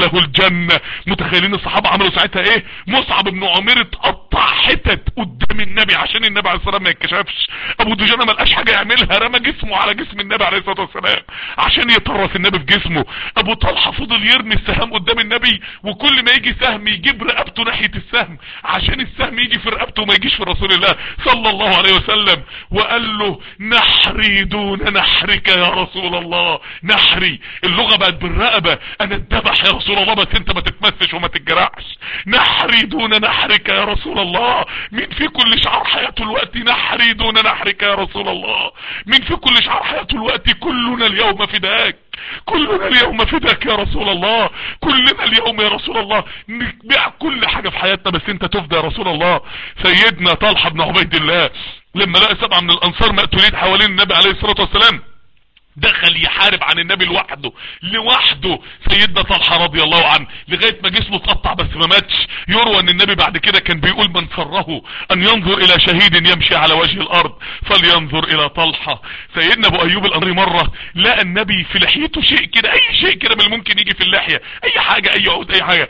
له الجنة متخيلين الصحابة عملوا ساعتها ايه مصعب بن عمير اتقطع حتت قدام النبي عشان النبي عليه الصلاة والسلام ما يتكشفش ابو دجانة ما لقاش حاجة يعملها رمى جسمه على جسم النبي عليه الصلاة والسلام عشان يطرف النبي في جسمه ابو طلحة فضل يرمي السهام قدام النبي وكل ما يجي سهم يجيب رقبته ناحية السهم عشان السهم يجي في رقبته وما يجيش في رسول الله صلى الله عليه وسلم وقال له نحري دون نحرك يا رسول الله نحري اللغة بقت بالرقبة انا اتذبح يا رسول الله بس انت ما تتمسش وما تتجرحش نحري دون نحرك يا رسول الله مين في كل شعار حياته الوقت نحري دون نحرك يا رسول الله مين في كل شعار حياته الوقت كلنا اليوم فداك كلنا اليوم فداك يا رسول الله كلنا اليوم يا رسول الله نبيع كل حاجة في حياتنا بس انت تفدى يا رسول الله سيدنا طلحة بن عبيد الله لما لقى سبعة من الانصار مقتولين حوالين النبي عليه الصلاة والسلام دخل يحارب عن النبي لوحده لوحده سيدنا طلحة رضي الله عنه لغاية ما جسمه اتقطع بس ما ماتش يروى ان النبي بعد كده كان بيقول من سره ان ينظر الى شهيد يمشي على وجه الارض فلينظر الى طلحة سيدنا ابو ايوب الامري مرة لقى النبي في لحيته شيء كده اي شيء كده من الممكن يجي في اللحية اي حاجة اي عود اي حاجة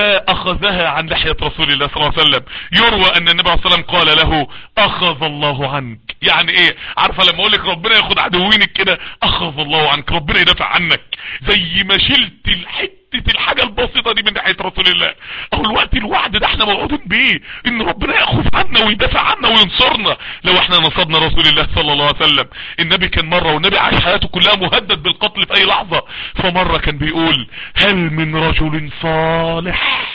فاخذها عن لحية رسول الله صلى الله عليه وسلم يروى ان النبي عليه الصلاة والسلام قال له اخذ الله عنك يعني ايه عارفة لما اقولك ربنا ياخد عدوينك كده اخذ الله عنك ربنا يدافع عنك زي ما شلت الحته الحاجة البسيطة دي من ناحية رسول الله او الوقت الوعد ده احنا موعودين بيه ان ربنا ياخذ عنا ويدافع عنا وينصرنا لو احنا نصرنا رسول الله صلى الله عليه وسلم النبي كان مرة والنبي عاش حياته كلها مهدد بالقتل في اي لحظة فمرة كان بيقول هل من رجل صالح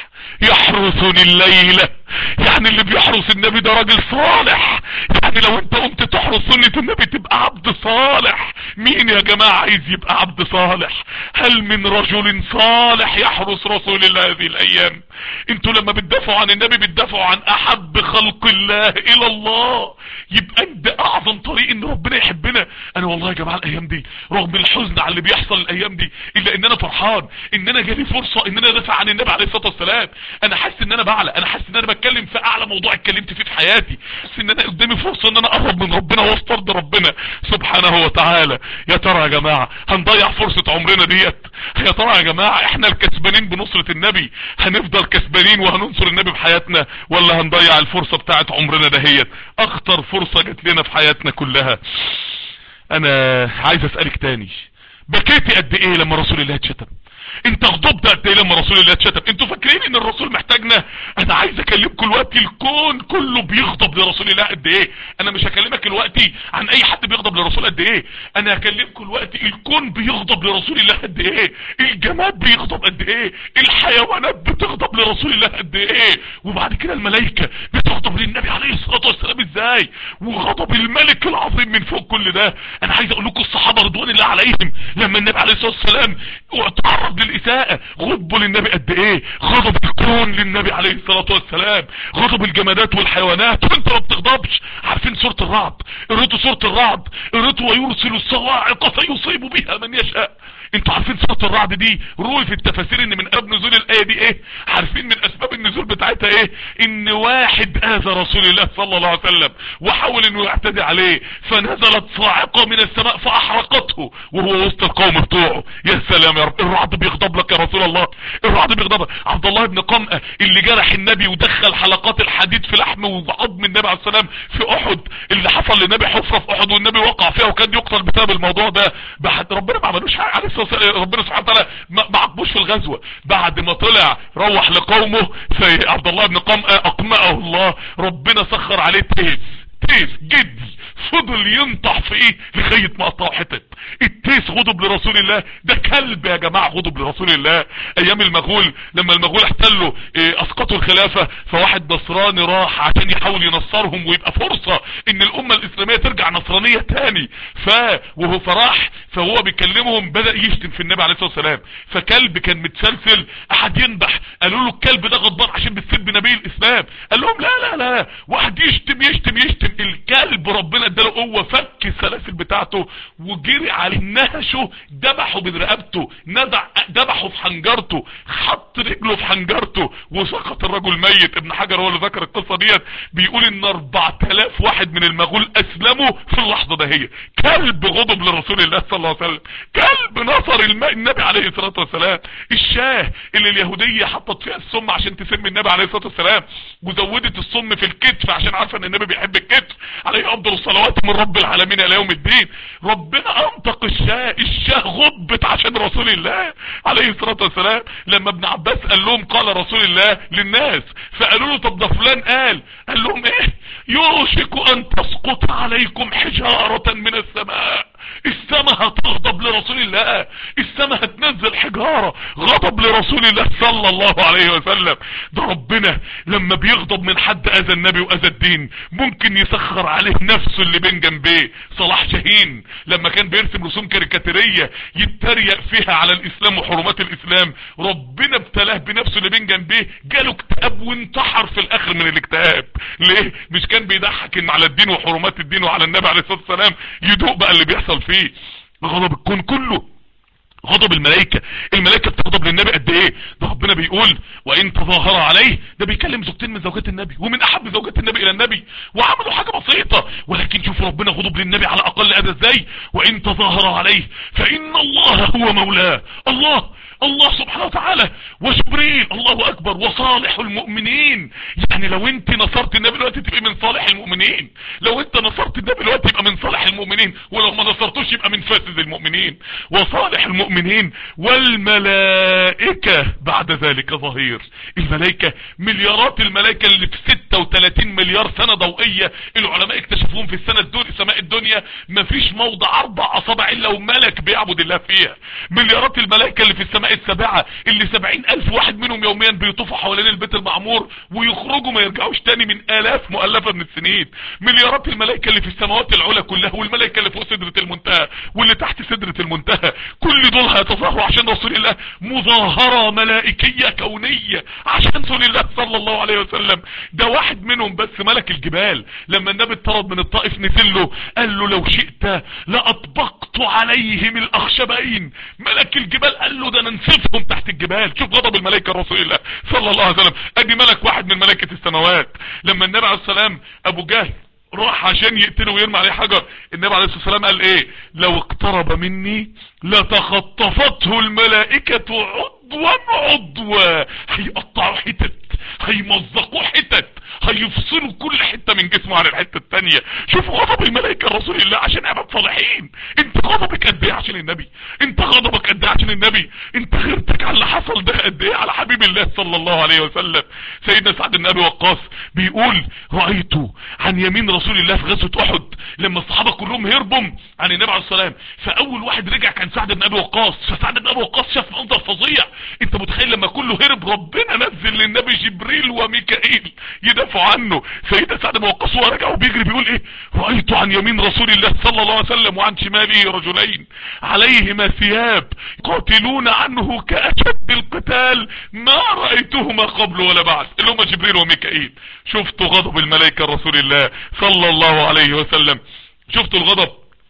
يحرسني الليلة يعني اللي بيحرس النبي ده راجل صالح يعني لو انت قمت تحرس سنة النبي تبقى عبد صالح مين يا جماعة عايز يبقى عبد صالح هل من رجل صالح يحرس رسول الله هذه الايام انتوا لما بتدافعوا عن النبي بتدافعوا عن احب خلق الله الى الله يبقى ده اعظم طريق ان ربنا يحبنا انا والله يا جماعة الايام دي رغم الحزن على اللي بيحصل الايام دي الا ان انا فرحان ان انا جالي فرصة ان انا ادافع عن النبي عليه الصلاة والسلام انا حاسس ان انا بعلى انا حاسس ان انا بتكلم في اعلى موضوع اتكلمت فيه في حياتي حاسس ان انا قدامي فرصة ان انا اقرب من ربنا واسترض ربنا سبحانه وتعالى يا ترى يا جماعة هنضيع فرصة عمرنا ديت يا ترى يا جماعة احنا الكسبانين بنصرة النبي هنفضل كسبانين وهننصر النبي بحياتنا ولا هنضيع الفرصة بتاعت عمرنا دهيت اخطر فرصة جت لنا في حياتنا كلها انا عايز اسألك تاني بكيتي قد ايه لما رسول الله اتشتم انت غضبت قد ايه لما رسول الله اتشتم انتوا فاكرين ان الرسول محتاجنا انا عايز اكلمكم الوقت الكون كله بيغضب لرسول الله قد ايه انا مش هكلمك الوقت عن اي حد بيغضب لرسول قد ايه انا هكلمكم الوقت الكون بيغضب لرسول الله قد ايه الجماد بيغضب قد ايه الحيوانات بتغضب لرسول الله قد ايه وبعد كده الملائكة بتغضب للنبي عليه الصلاة والسلام ازاي وغضب الملك العظيم من فوق كل ده انا عايز اقول لكم الصحابة رضوان الله عليهم لما النبي عليه الصلاة والسلام تعرض للإساءة غضبوا للنبي قد ايه غضب الكون للنبي عليه الصلاة والسلام غضب الجمادات والحيوانات وانت ما بتغضبش عارفين سورة الرعد قريتوا سورة الرعد قريتوا ويرسل الصواعق فيصيب بها من يشاء انتوا عارفين سورة الرعد دي روي في التفاسير ان من اسباب نزول الاية دي ايه عارفين من اسباب النزول بتاعتها ايه ان واحد اذى رسول الله صلى الله عليه وسلم وحاول انه يعتدي عليه فنزلت صاعقة من السماء فاحرقته وهو وسط القوم بتوعه يا سلام يا رب الرعد بيغضب لك يا رسول الله الرعد بيغضب عبد الله بن قمأة اللي جرح النبي ودخل حلقات الحديد في لحم وعظم النبي عليه السلام في احد اللي حصل للنبي حفرة في احد والنبي وقع فيها وكان يقتل بسبب الموضوع ده بعد ربنا ما عملوش حاجه عليه الصلاه والسلام ربنا سبحانه وتعالى ما ما عاقبوش في الغزوه بعد ما طلع روح لقومه في عبد الله بن قمأة اقمأه الله ربنا سخر عليه تيس تيس جدي فضل ينطح في ايه لغاية ما قطعه حتت التيس غضب لرسول الله ده كلب يا جماعة غضب لرسول الله ايام المغول لما المغول احتلوا إيه اسقطوا الخلافة فواحد نصراني راح عشان يحاول ينصرهم ويبقى فرصة ان الامة الاسلامية ترجع نصرانية تاني ف وهو فراح فهو بيكلمهم بدأ يشتم في النبي عليه الصلاة والسلام فكلب كان متسلسل احد ينبح قالوا له الكلب ده غضبان عشان بتسب نبي الاسلام قال لهم لا لا لا واحد يشتم يشتم يشتم الكلب ربنا اداله قوه فك السلاسل بتاعته وجري عليه نهشه ذبحه من رقبته نزع ذبحه في حنجرته حط حط رجله في حنجرته وسقط الرجل ميت ابن حجر هو اللي ذكر القصة ديت بيقول ان 4000 واحد من المغول اسلموا في اللحظة دهية كلب غضب لرسول الله صلى الله عليه وسلم كلب نصر الماء النبي عليه الصلاة والسلام الشاه اللي اليهودية حطت فيها السم عشان تسم النبي عليه الصلاة والسلام وزودت السم في الكتف عشان عارفة ان النبي بيحب الكتف عليه افضل الصلوات من رب العالمين الى يوم الدين ربنا انطق الشاه الشاه غضبت عشان رسول الله عليه الصلاة والسلام لما ابن عباس قال لهم قال رسول الله للناس فقالوا له طب ده فلان قال قال لهم ايه يوشك ان تسقط عليكم حجارة من السماء السماء هتغضب لرسول الله السماء هتنزل حجارة غضب لرسول الله صلى الله عليه وسلم ده ربنا لما بيغضب من حد اذى النبي واذى الدين ممكن يسخر عليه نفسه اللي بين جنبيه صلاح شاهين لما كان بيرسم رسوم كاريكاتيرية يتريق فيها على الاسلام وحرمات الاسلام ربنا ابتلاه بنفسه اللي بين جنبيه جاله اكتئاب وانتحر في الاخر من الاكتئاب ليه مش كان بيضحك ان على الدين وحرمات الدين وعلى النبي عليه الصلاة والسلام يدوق بقى اللي بيحصل فيه غضب الكون كله غضب الملائكة الملائكة بتغضب للنبي قد ايه ده ربنا بيقول وان تظاهر عليه ده بيكلم زوجتين من زوجات النبي ومن احب زوجات النبي الى النبي وعملوا حاجة بسيطة ولكن شوفوا ربنا غضب للنبي على اقل اذى ازاي وان تظاهر عليه فان الله هو مولاه الله الله سبحانه وتعالى وجبريل الله اكبر وصالح المؤمنين يعني لو انت نصرت النبي دلوقتي تبقى من صالح المؤمنين لو انت نصرت النبي دلوقتي يبقى من صالح المؤمنين ولو ما نصرتوش يبقى من فاسد المؤمنين وصالح المؤمنين والملائكة بعد ذلك ظهير الملائكة مليارات الملائكة اللي في 36 مليار سنة ضوئية العلماء اكتشفوهم في السنة الدنيا سماء الدنيا مفيش موضع اربع اصابع الا وملك بيعبد الله فيها مليارات الملائكة اللي في السماء السابعة اللي سبعين الف واحد منهم يوميا بيطوفوا حوالين البيت المعمور ويخرجوا ما يرجعوش تاني من الاف مؤلفة من السنين مليارات الملائكة اللي في السماوات العلى كلها والملائكة اللي فوق سدرة المنتهى واللي تحت سدرة المنتهى كل دول هيتظاهروا عشان رسول الله مظاهرة ملائكية كونية عشان رسول الله صلى الله عليه وسلم ده واحد منهم بس ملك الجبال لما النبي اتطرد من الطائف نزل له قال له لو شئت لأطبقت عليهم الاخشبين ملك الجبال قال له ده انا نسفهم تحت الجبال شوف غضب الملائكة رسول الله صلى الله عليه وسلم ادي ملك واحد من ملائكة السماوات لما النبي عليه السلام ابو جهل راح عشان يقتله ويرمي عليه حجر النبي عليه الصلاة والسلام قال ايه لو اقترب مني لتخطفته الملائكة عضوا عضوا هيقطعوا حتت هيمزقوا حتت هيفصلوا كل حتة من جسمه عن الحتة التانية شوفوا غضب الملائكة رسول الله عشان عباد صالحين انت غضبك قد ايه عشان النبي انت غضبك قد ايه عشان النبي انت غيرتك على اللي حصل ده قد ايه على حبيب الله صلى الله عليه وسلم سيدنا سعد بن ابي وقاص بيقول رأيته عن يمين رسول الله في غزوة احد لما الصحابة كلهم هربوا عن النبي عليه السلام فاول واحد رجع كان سعد بن ابي وقاص فسعد بن ابي وقاص شاف منظر فظيع انت متخيل لما كله هرب ربنا نزل للنبي جبريل وميكائيل يدافعوا عنه سيدنا سعد بن وقاص وهو راجع وبيجري بيقول ايه رأيت عن يمين رسول الله صلى الله عليه وسلم وعن شماله رجلين عليهما ثياب قاتلون عنه كأشد القتال ما رأيتهما قبل ولا بعد اللي هم جبريل وميكائيل شفتوا غضب الملائكة رسول الله صلى الله عليه وسلم شفتوا الغضب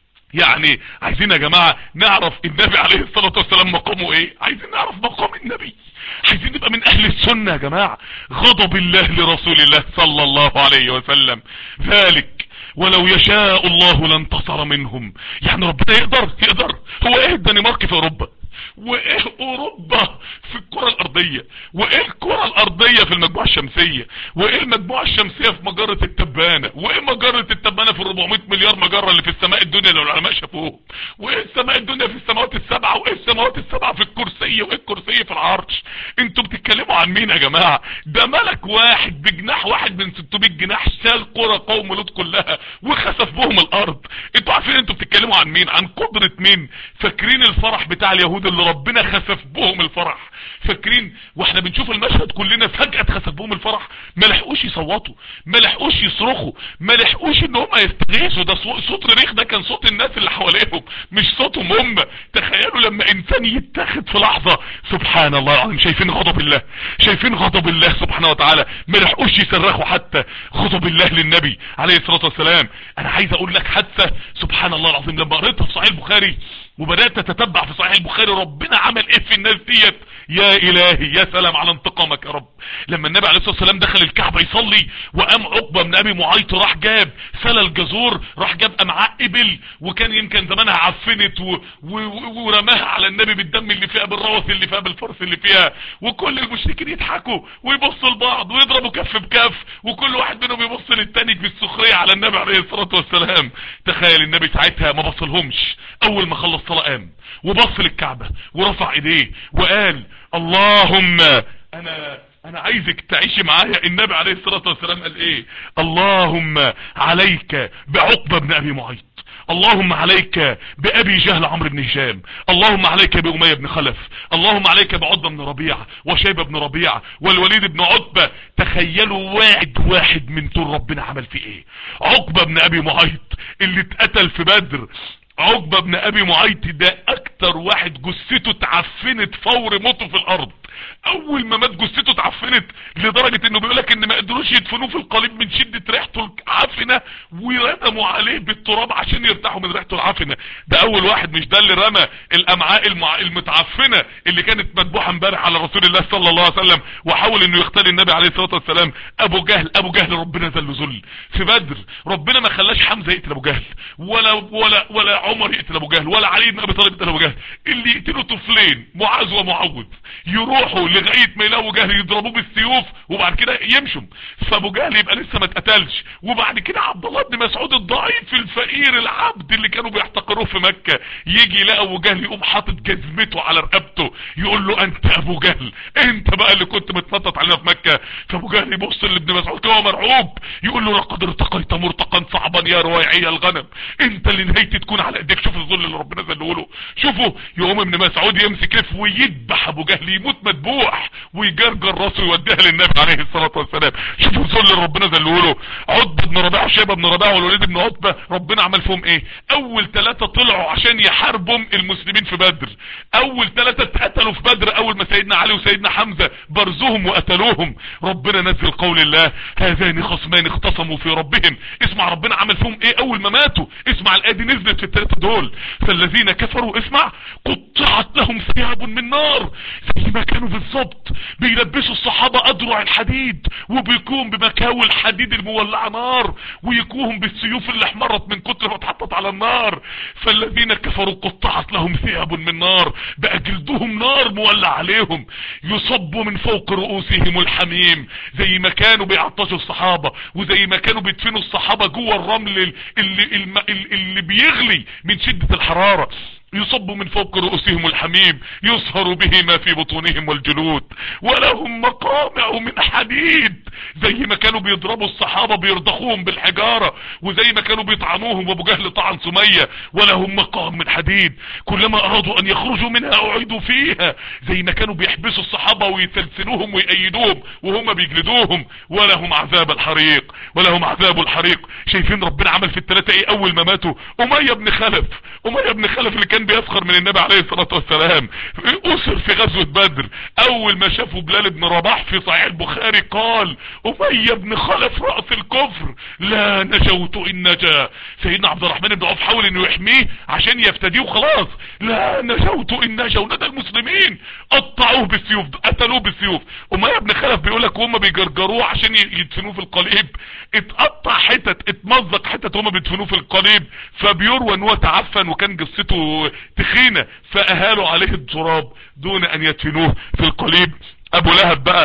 يعني عايزين يا جماعة نعرف النبي عليه الصلاة والسلام مقامه ايه عايزين نعرف مقام النبي عايزين نبقى من اهل السنة يا جماعة غضب الله لرسول الله صلى الله عليه وسلم ذلك ولو يشاء الله لانتصر منهم يعني ربنا يقدر يقدر هو ايه الدنمارك في اوروبا وايه اوروبا في الكرة الارضية وايه الكرة الارضية في المجموعة الشمسية وايه المجموعة الشمسية في مجرة التبانة وايه مجرة التبانة في ال 400 مليار مجرة اللي في السماء الدنيا اللي العلماء شافوهم وايه السماء الدنيا في السماوات السبعة وايه السماوات السبعة في الكرسية وايه الكرسية في العرش انتوا بتتكلموا عن مين يا جماعة ده ملك واحد بجناح واحد من 600 جناح شال قرى قوم لوط كلها وخسف بهم الارض انتوا عارفين انتوا بتتكلموا عن مين عن قدرة مين فاكرين الفرح بتاع اليهود اللي ربنا خسف بهم الفرح فاكرين واحنا بنشوف المشهد كلنا فجأة اتخسف بهم الفرح ما لحقوش يصوتوا ما لحقوش يصرخوا ما لحقوش ان هم يستغيثوا ده صوت ريخ ده كان صوت الناس اللي حواليهم مش صوتهم هم تخيلوا لما انسان يتاخد في لحظة سبحان الله العظيم شايفين غضب الله شايفين غضب الله سبحانه وتعالى ما لحقوش يصرخوا حتى غضب الله للنبي عليه الصلاة والسلام انا عايز اقول لك حادثة سبحان الله العظيم لما قريتها في صحيح البخاري وبدأت تتبع في صحيح البخاري ربنا عمل ايه في الناس ديت يا الهي يا سلام على انتقامك يا رب لما النبي عليه الصلاة والسلام دخل الكعبة يصلي وقام عقبة من ابي معيط راح جاب سلى الجزور راح جاب امعاء ابل وكان يمكن زمانها عفنت و... و... ورماها على النبي بالدم اللي فيها بالروث اللي فيها بالفرس اللي فيها وكل المشركين يضحكوا ويبصوا لبعض ويضربوا كف بكف وكل واحد منهم يبص للتاني بالسخرية على النبي عليه الصلاة والسلام تخيل النبي ساعتها ما بصلهمش اول ما خلص صلاة قام وبص للكعبة ورفع ايديه وقال اللهم انا انا عايزك تعيشي معايا النبي عليه الصلاة والسلام قال ايه اللهم عليك بعقبة بن ابي معيط اللهم عليك بأبي جهل عمرو بن هشام اللهم عليك بأمية بن خلف اللهم عليك بعضة بن ربيعة وشيبة بن ربيعة والوليد بن عتبة تخيلوا واحد واحد من طول ربنا عمل فيه ايه عقبة بن ابي معيط اللي اتقتل في بدر عقبة بن ابي معيط ده اكتر واحد جثته اتعفنت فور موته في الارض اول ما مات جثته اتعفنت لدرجة انه بيقولك ان ما قدروش يدفنوه في القليب من شدة ريحته العفنة وردموا عليه بالتراب عشان يرتاحوا من ريحته العفنة ده اول واحد مش ده اللي رمى الامعاء المع... المتعفنة اللي كانت مذبوحة امبارح على رسول الله صلى الله عليه وسلم وحاول انه يختار النبي عليه الصلاة والسلام ابو جهل ابو جهل ربنا ذل ذل في بدر ربنا ما خلاش حمزة يقتل ابو جهل ولا ولا ولا عمر يقتل ابو جهل ولا علي بن ابي طالب يقتل ابو جهل اللي يقتلوا طفلين معاذ ومعوذ يروحوا لغاية ما يلاقوا جهل يضربوه بالسيوف وبعد كده يمشوا فابو جهل يبقى لسه ما اتقتلش وبعد كده عبد الله بن مسعود الضعيف الفقير العبد اللي كانوا بيحتقروه في مكة يجي يلاقي ابو جهل يقوم حاطط جزمته على رقبته يقول له انت ابو جهل انت بقى اللي كنت متنطط علينا في مكة فابو جهل يبص لابن مسعود هو مرعوب يقول له لقد ارتقيت مرتقا صعبا يا روايعي الغنم انت اللي نهايتي تكون على ايديك شوف الظل اللي ربنا زله له شوفوا يقوم ابن مسعود يمسك كيف ويذبح ابو جهل يموت مدبوح ويجرجر راسه يوديها للنبي عليه الصلاة والسلام شوفوا الظل اللي ربنا زله له عتبة بن ربيعه وشيبة بن ربيعه والوليد بن عتبة ربنا عمل فيهم ايه اول ثلاثة طلعوا عشان يحاربوا المسلمين في بدر اول ثلاثة اتقتلوا في بدر اول ما سيدنا علي وسيدنا حمزة برزوهم وقتلوهم ربنا نزل قول الله هذان خصمان اختصموا في ربهم اسمع ربنا عمل فيهم ايه اول ما ماتوا اسمع الايه دي نزلت في الثلاثة دول فالذين كفروا اسمع قطعت لهم ثياب من نار زي ما كانوا بالظبط بيلبسوا الصحابة اذرع الحديد وبيكون بمكاوي الحديد المولعة نار ويكوهم بالسيوف اللي احمرت من كتر ما اتحطت على النار فالذين كفروا قطعت لهم ثياب من نار بقى جلدهم نار مولع عليهم يصب من فوق رؤوسهم الحميم زي ما كانوا بيعطشوا الصحابة وزي ما كانوا بيدفنوا الصحابة جوه الرمل اللي, اللي, اللي بيغلي من شدة الحرارة يصب من فوق رؤوسهم الحميم يصهر به ما في بطونهم والجلود ولهم مقامع من حديد زي ما كانوا بيضربوا الصحابة بيرضخوهم بالحجارة وزي ما كانوا بيطعنوهم وابو جهل طعن سمية ولهم مقام من حديد كلما ارادوا ان يخرجوا منها اعيدوا فيها زي ما كانوا بيحبسوا الصحابة ويسلسلوهم ويأيدوهم وهم بيجلدوهم ولهم عذاب الحريق ولهم عذاب الحريق شايفين ربنا عمل في الثلاثة ايه اول ما ماتوا امية بن خلف امية بن خلف اللي كان كان بيسخر من النبي عليه الصلاة والسلام اسر في غزوة بدر اول ما شافوا بلال بن رباح في صحيح البخاري قال امية بن خلف رأس الكفر لا نجوت ان نجا سيدنا عبد الرحمن بن عوف حاول انه يحميه عشان يفتديه وخلاص لا نجوت ان نجا وندى المسلمين قطعوه بالسيوف قتلوه بالسيوف امية بن خلف بيقول لك وهم بيجرجروه عشان يدفنوه في القليب اتقطع حتت اتمزق حتت وهم بيدفنوه في القليب فبيروى ان هو تعفن وكان جثته تخينة فاهالوا عليه التراب دون ان يدفنوه في القليب ابو لهب بقى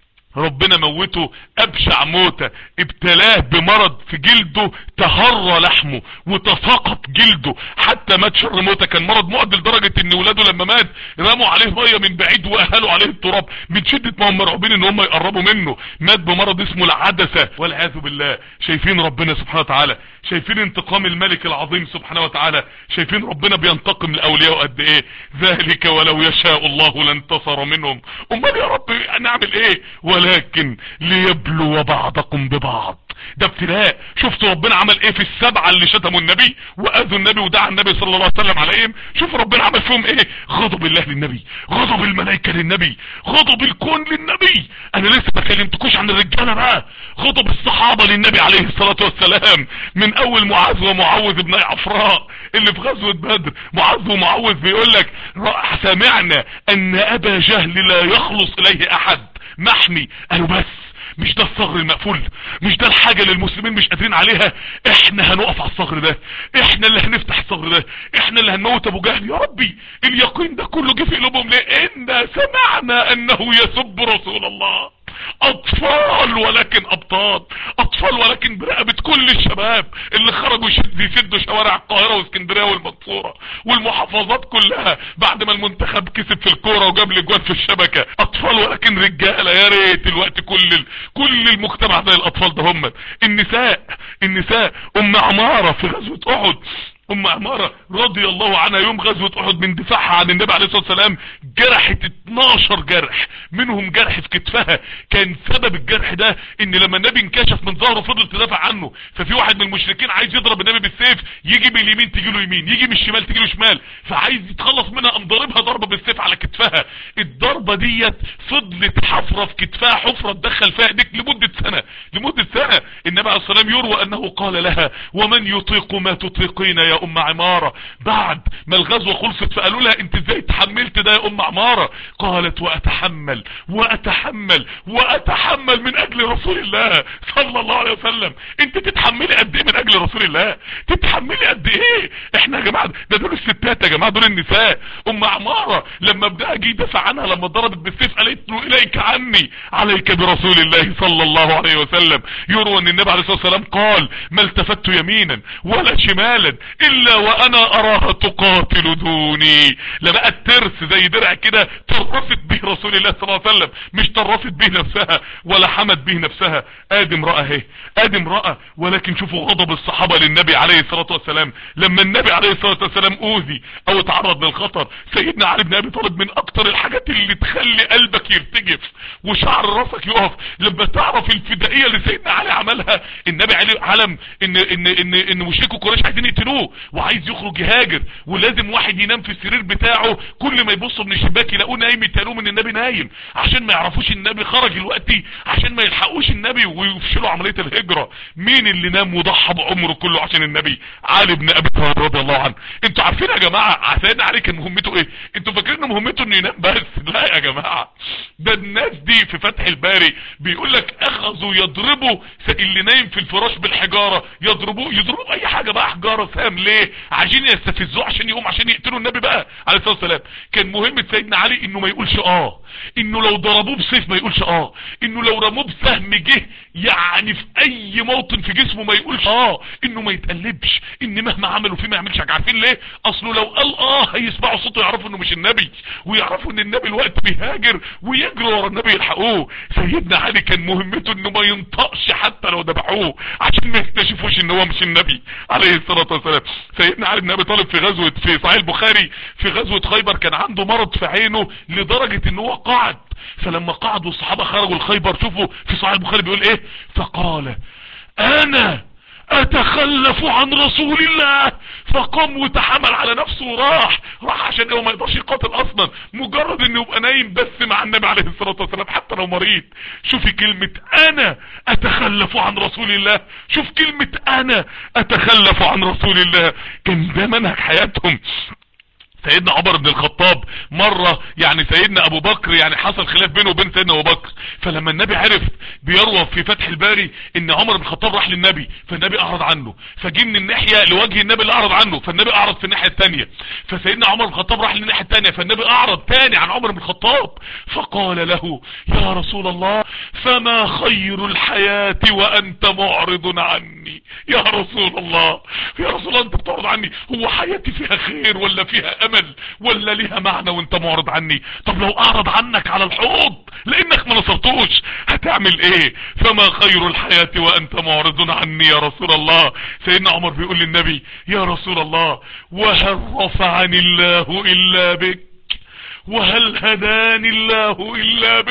ربنا موته ابشع موتة ابتلاه بمرض في جلده تهرى لحمه وتساقط جلده حتى مات شر موتة كان مرض معدل لدرجة ان ولاده لما مات رموا عليه مية من بعيد واهلوا عليه التراب من شدة ما هم مرعوبين ان هم يقربوا منه مات بمرض اسمه العدسة والعياذ بالله شايفين ربنا سبحانه وتعالى شايفين انتقام الملك العظيم سبحانه وتعالى شايفين ربنا بينتقم لاولياء قد ايه ذلك ولو يشاء الله لانتصر منهم امال يا رب نعمل ايه ولكن ليبلو بعضكم ببعض ده ابتلاء شفتوا ربنا عمل ايه في السبعة اللي شتموا النبي واذوا النبي ودعا النبي صلى الله عليه وسلم عليهم شوفوا ربنا عمل فيهم ايه غضب الله للنبي غضب الملائكة للنبي غضب الكون للنبي انا لسه ما كلمتكوش عن الرجالة بقى غضب الصحابة للنبي عليه الصلاة والسلام من اول معاذ ومعوذ بن عفراء اللي في غزوة بدر معاذ ومعوذ بيقول لك سمعنا ان ابا جهل لا يخلص اليه احد محمي قالوا بس مش ده الصغر المقفول مش ده الحاجة اللي المسلمين مش قادرين عليها احنا هنقف على الصغر ده احنا اللي هنفتح الصغر ده احنا اللي هنموت ابو جهل يا ربي اليقين ده كله جه في قلوبهم ليه انا سمعنا انه يسب رسول الله اطفال ولكن ابطال اطفال ولكن برقبة كل الشباب اللي خرجوا يشد يسدوا شوارع القاهرة واسكندرية والمنصورة والمحافظات كلها بعد ما المنتخب كسب في الكورة وجاب الاجوان في الشبكة اطفال ولكن رجالة يا ريت الوقت كل ال... كل المجتمع زي الاطفال ده هم النساء النساء ام عمارة في غزوة احد ام عمارة رضي الله عنها يوم غزوة احد من دفاعها عن النبي عليه الصلاة والسلام جرحت 12 جرح منهم جرح في كتفها كان سبب الجرح ده ان لما النبي انكشف من ظهره فضل تدافع عنه ففي واحد من المشركين عايز يضرب النبي بالسيف يجي من اليمين تجي له يمين يجي من الشمال تجي له شمال فعايز يتخلص منها قام ضاربها ضربه بالسيف على كتفها الضربه ديت فضلت حفره في كتفها حفره تدخل فيها ايديك لمده سنه لمده سنه النبي عليه الصلاه والسلام يروى انه قال لها ومن يطيق ما تطيقين يا ام عماره بعد ما الغزوه خلصت فقالوا لها انت ازاي تحملت ده يا ام عماره قالت واتحمل واتحمل واتحمل من اجل رسول الله صلى الله عليه وسلم انت تتحملي قد ايه من اجل رسول الله تتحملي قد ايه احنا يا جماعه ده دول الستات يا جماعه دول النساء ام عماره لما ابدا جه يدافع عنها لما ضربت بالسيف قالت له اليك عني عليك برسول الله صلى الله عليه وسلم يروى ان النبي عليه الصلاه والسلام قال ما التفت يمينا ولا شمالا الا وانا اراها تقاتل دوني لا بقى الترس زي درع كده طرفت به رسول الله صلى الله عليه وسلم مش طرفت به نفسها ولا حمت به نفسها ادي امرأة اهي ادي امرأة ولكن شوفوا غضب الصحابة للنبي عليه الصلاة والسلام لما النبي عليه الصلاة والسلام اوذي او اتعرض للخطر سيدنا علي بن ابي طالب من اكتر الحاجات اللي تخلي قلبك يرتجف وشعر راسك يقف لما تعرف الفدائية اللي سيدنا علي عملها النبي علي علم ان ان ان ان مشركوا قريش عايزين يقتلوه وعايز يخرج يهاجر ولازم واحد ينام في السرير بتاعه كل ما يبصوا من الشباك يلاقوه نايم يتقالوا من النبي نايم عشان ما يعرفوش النبي خرج دلوقتي عشان ما يلحقوش النبي ويفشلوا عملية الهجرة مين اللي نام وضحى بعمره كله عشان النبي علي بن ابي طالب رضي الله عنه انتوا عارفين يا جماعة سيدنا علي كان مهمته ايه انتوا فاكرين ان مهمته انه ينام بس لا يا جماعة ده الناس دي في فتح الباري بيقول لك اخذوا يضربوا اللي نايم في الفراش بالحجارة يضربوه يضربوه باي حاجة بقى حجارة سام ليه عايزين يستفزوه عشان يقوم عشان يقتلوا النبي بقى عليه الصلاة والسلام كان مهمة سيدنا علي انه ما يقولش اه انه لو ضربوه بسيف ما يقولش اه انه لو رموه بسهم جه يعني في اي موطن في جسمه ما يقولش اه انه ما يتقلبش ان مهما عملوا فيه ما يعملش حاجه عارفين ليه اصله لو قال اه هيسمعوا صوته يعرفوا انه مش النبي ويعرفوا ان النبي الوقت بيهاجر ويجروا ورا النبي يلحقوه سيدنا علي كان مهمته انه ما ينطقش حتى لو ذبحوه عشان ما يكتشفوش ان هو مش النبي عليه الصلاه والسلام سيدنا علي بن ابي طالب في غزوه في صحيح البخاري في غزوه خيبر كان عنده مرض في عينه لدرجه ان هو قعد فلما قعدوا الصحابه خرجوا الخيبر شوفوا في صحيح البخاري بيقول ايه فقال انا اتخلف عن رسول الله فقام وتحمل على نفسه وراح راح عشان هو ما يقدرش يقاتل اصلا مجرد انه يبقى نايم بس مع النبي عليه الصلاة والسلام حتى لو مريض شوفي كلمة انا اتخلف عن رسول الله شوف كلمة انا اتخلف عن رسول الله كان ده منهج حياتهم سيدنا عمر بن الخطاب مرة يعني سيدنا ابو بكر يعني حصل خلاف بينه وبين سيدنا ابو بكر فلما النبي عرف بيروى في فتح الباري ان عمر بن الخطاب راح للنبي فالنبي اعرض عنه فجي من الناحية لوجه النبي اللي اعرض عنه فالنبي اعرض في الناحية التانية فسيدنا عمر بن الخطاب راح للناحية التانية فالنبي اعرض تاني عن عمر بن الخطاب فقال له يا رسول الله فما خير الحياة وانت معرض عني يا رسول الله يا رسول الله انت بتعرض عني هو حياتي فيها خير ولا فيها امل ولا ليها معنى وانت معرض عني طب لو اعرض عنك على الحوض لانك ما نصرتوش هتعمل ايه فما خير الحياة وانت معرض عني يا رسول الله سيدنا عمر بيقول للنبي يا رسول الله وهل رفعني الله الا بك وهل هداني الله الا بك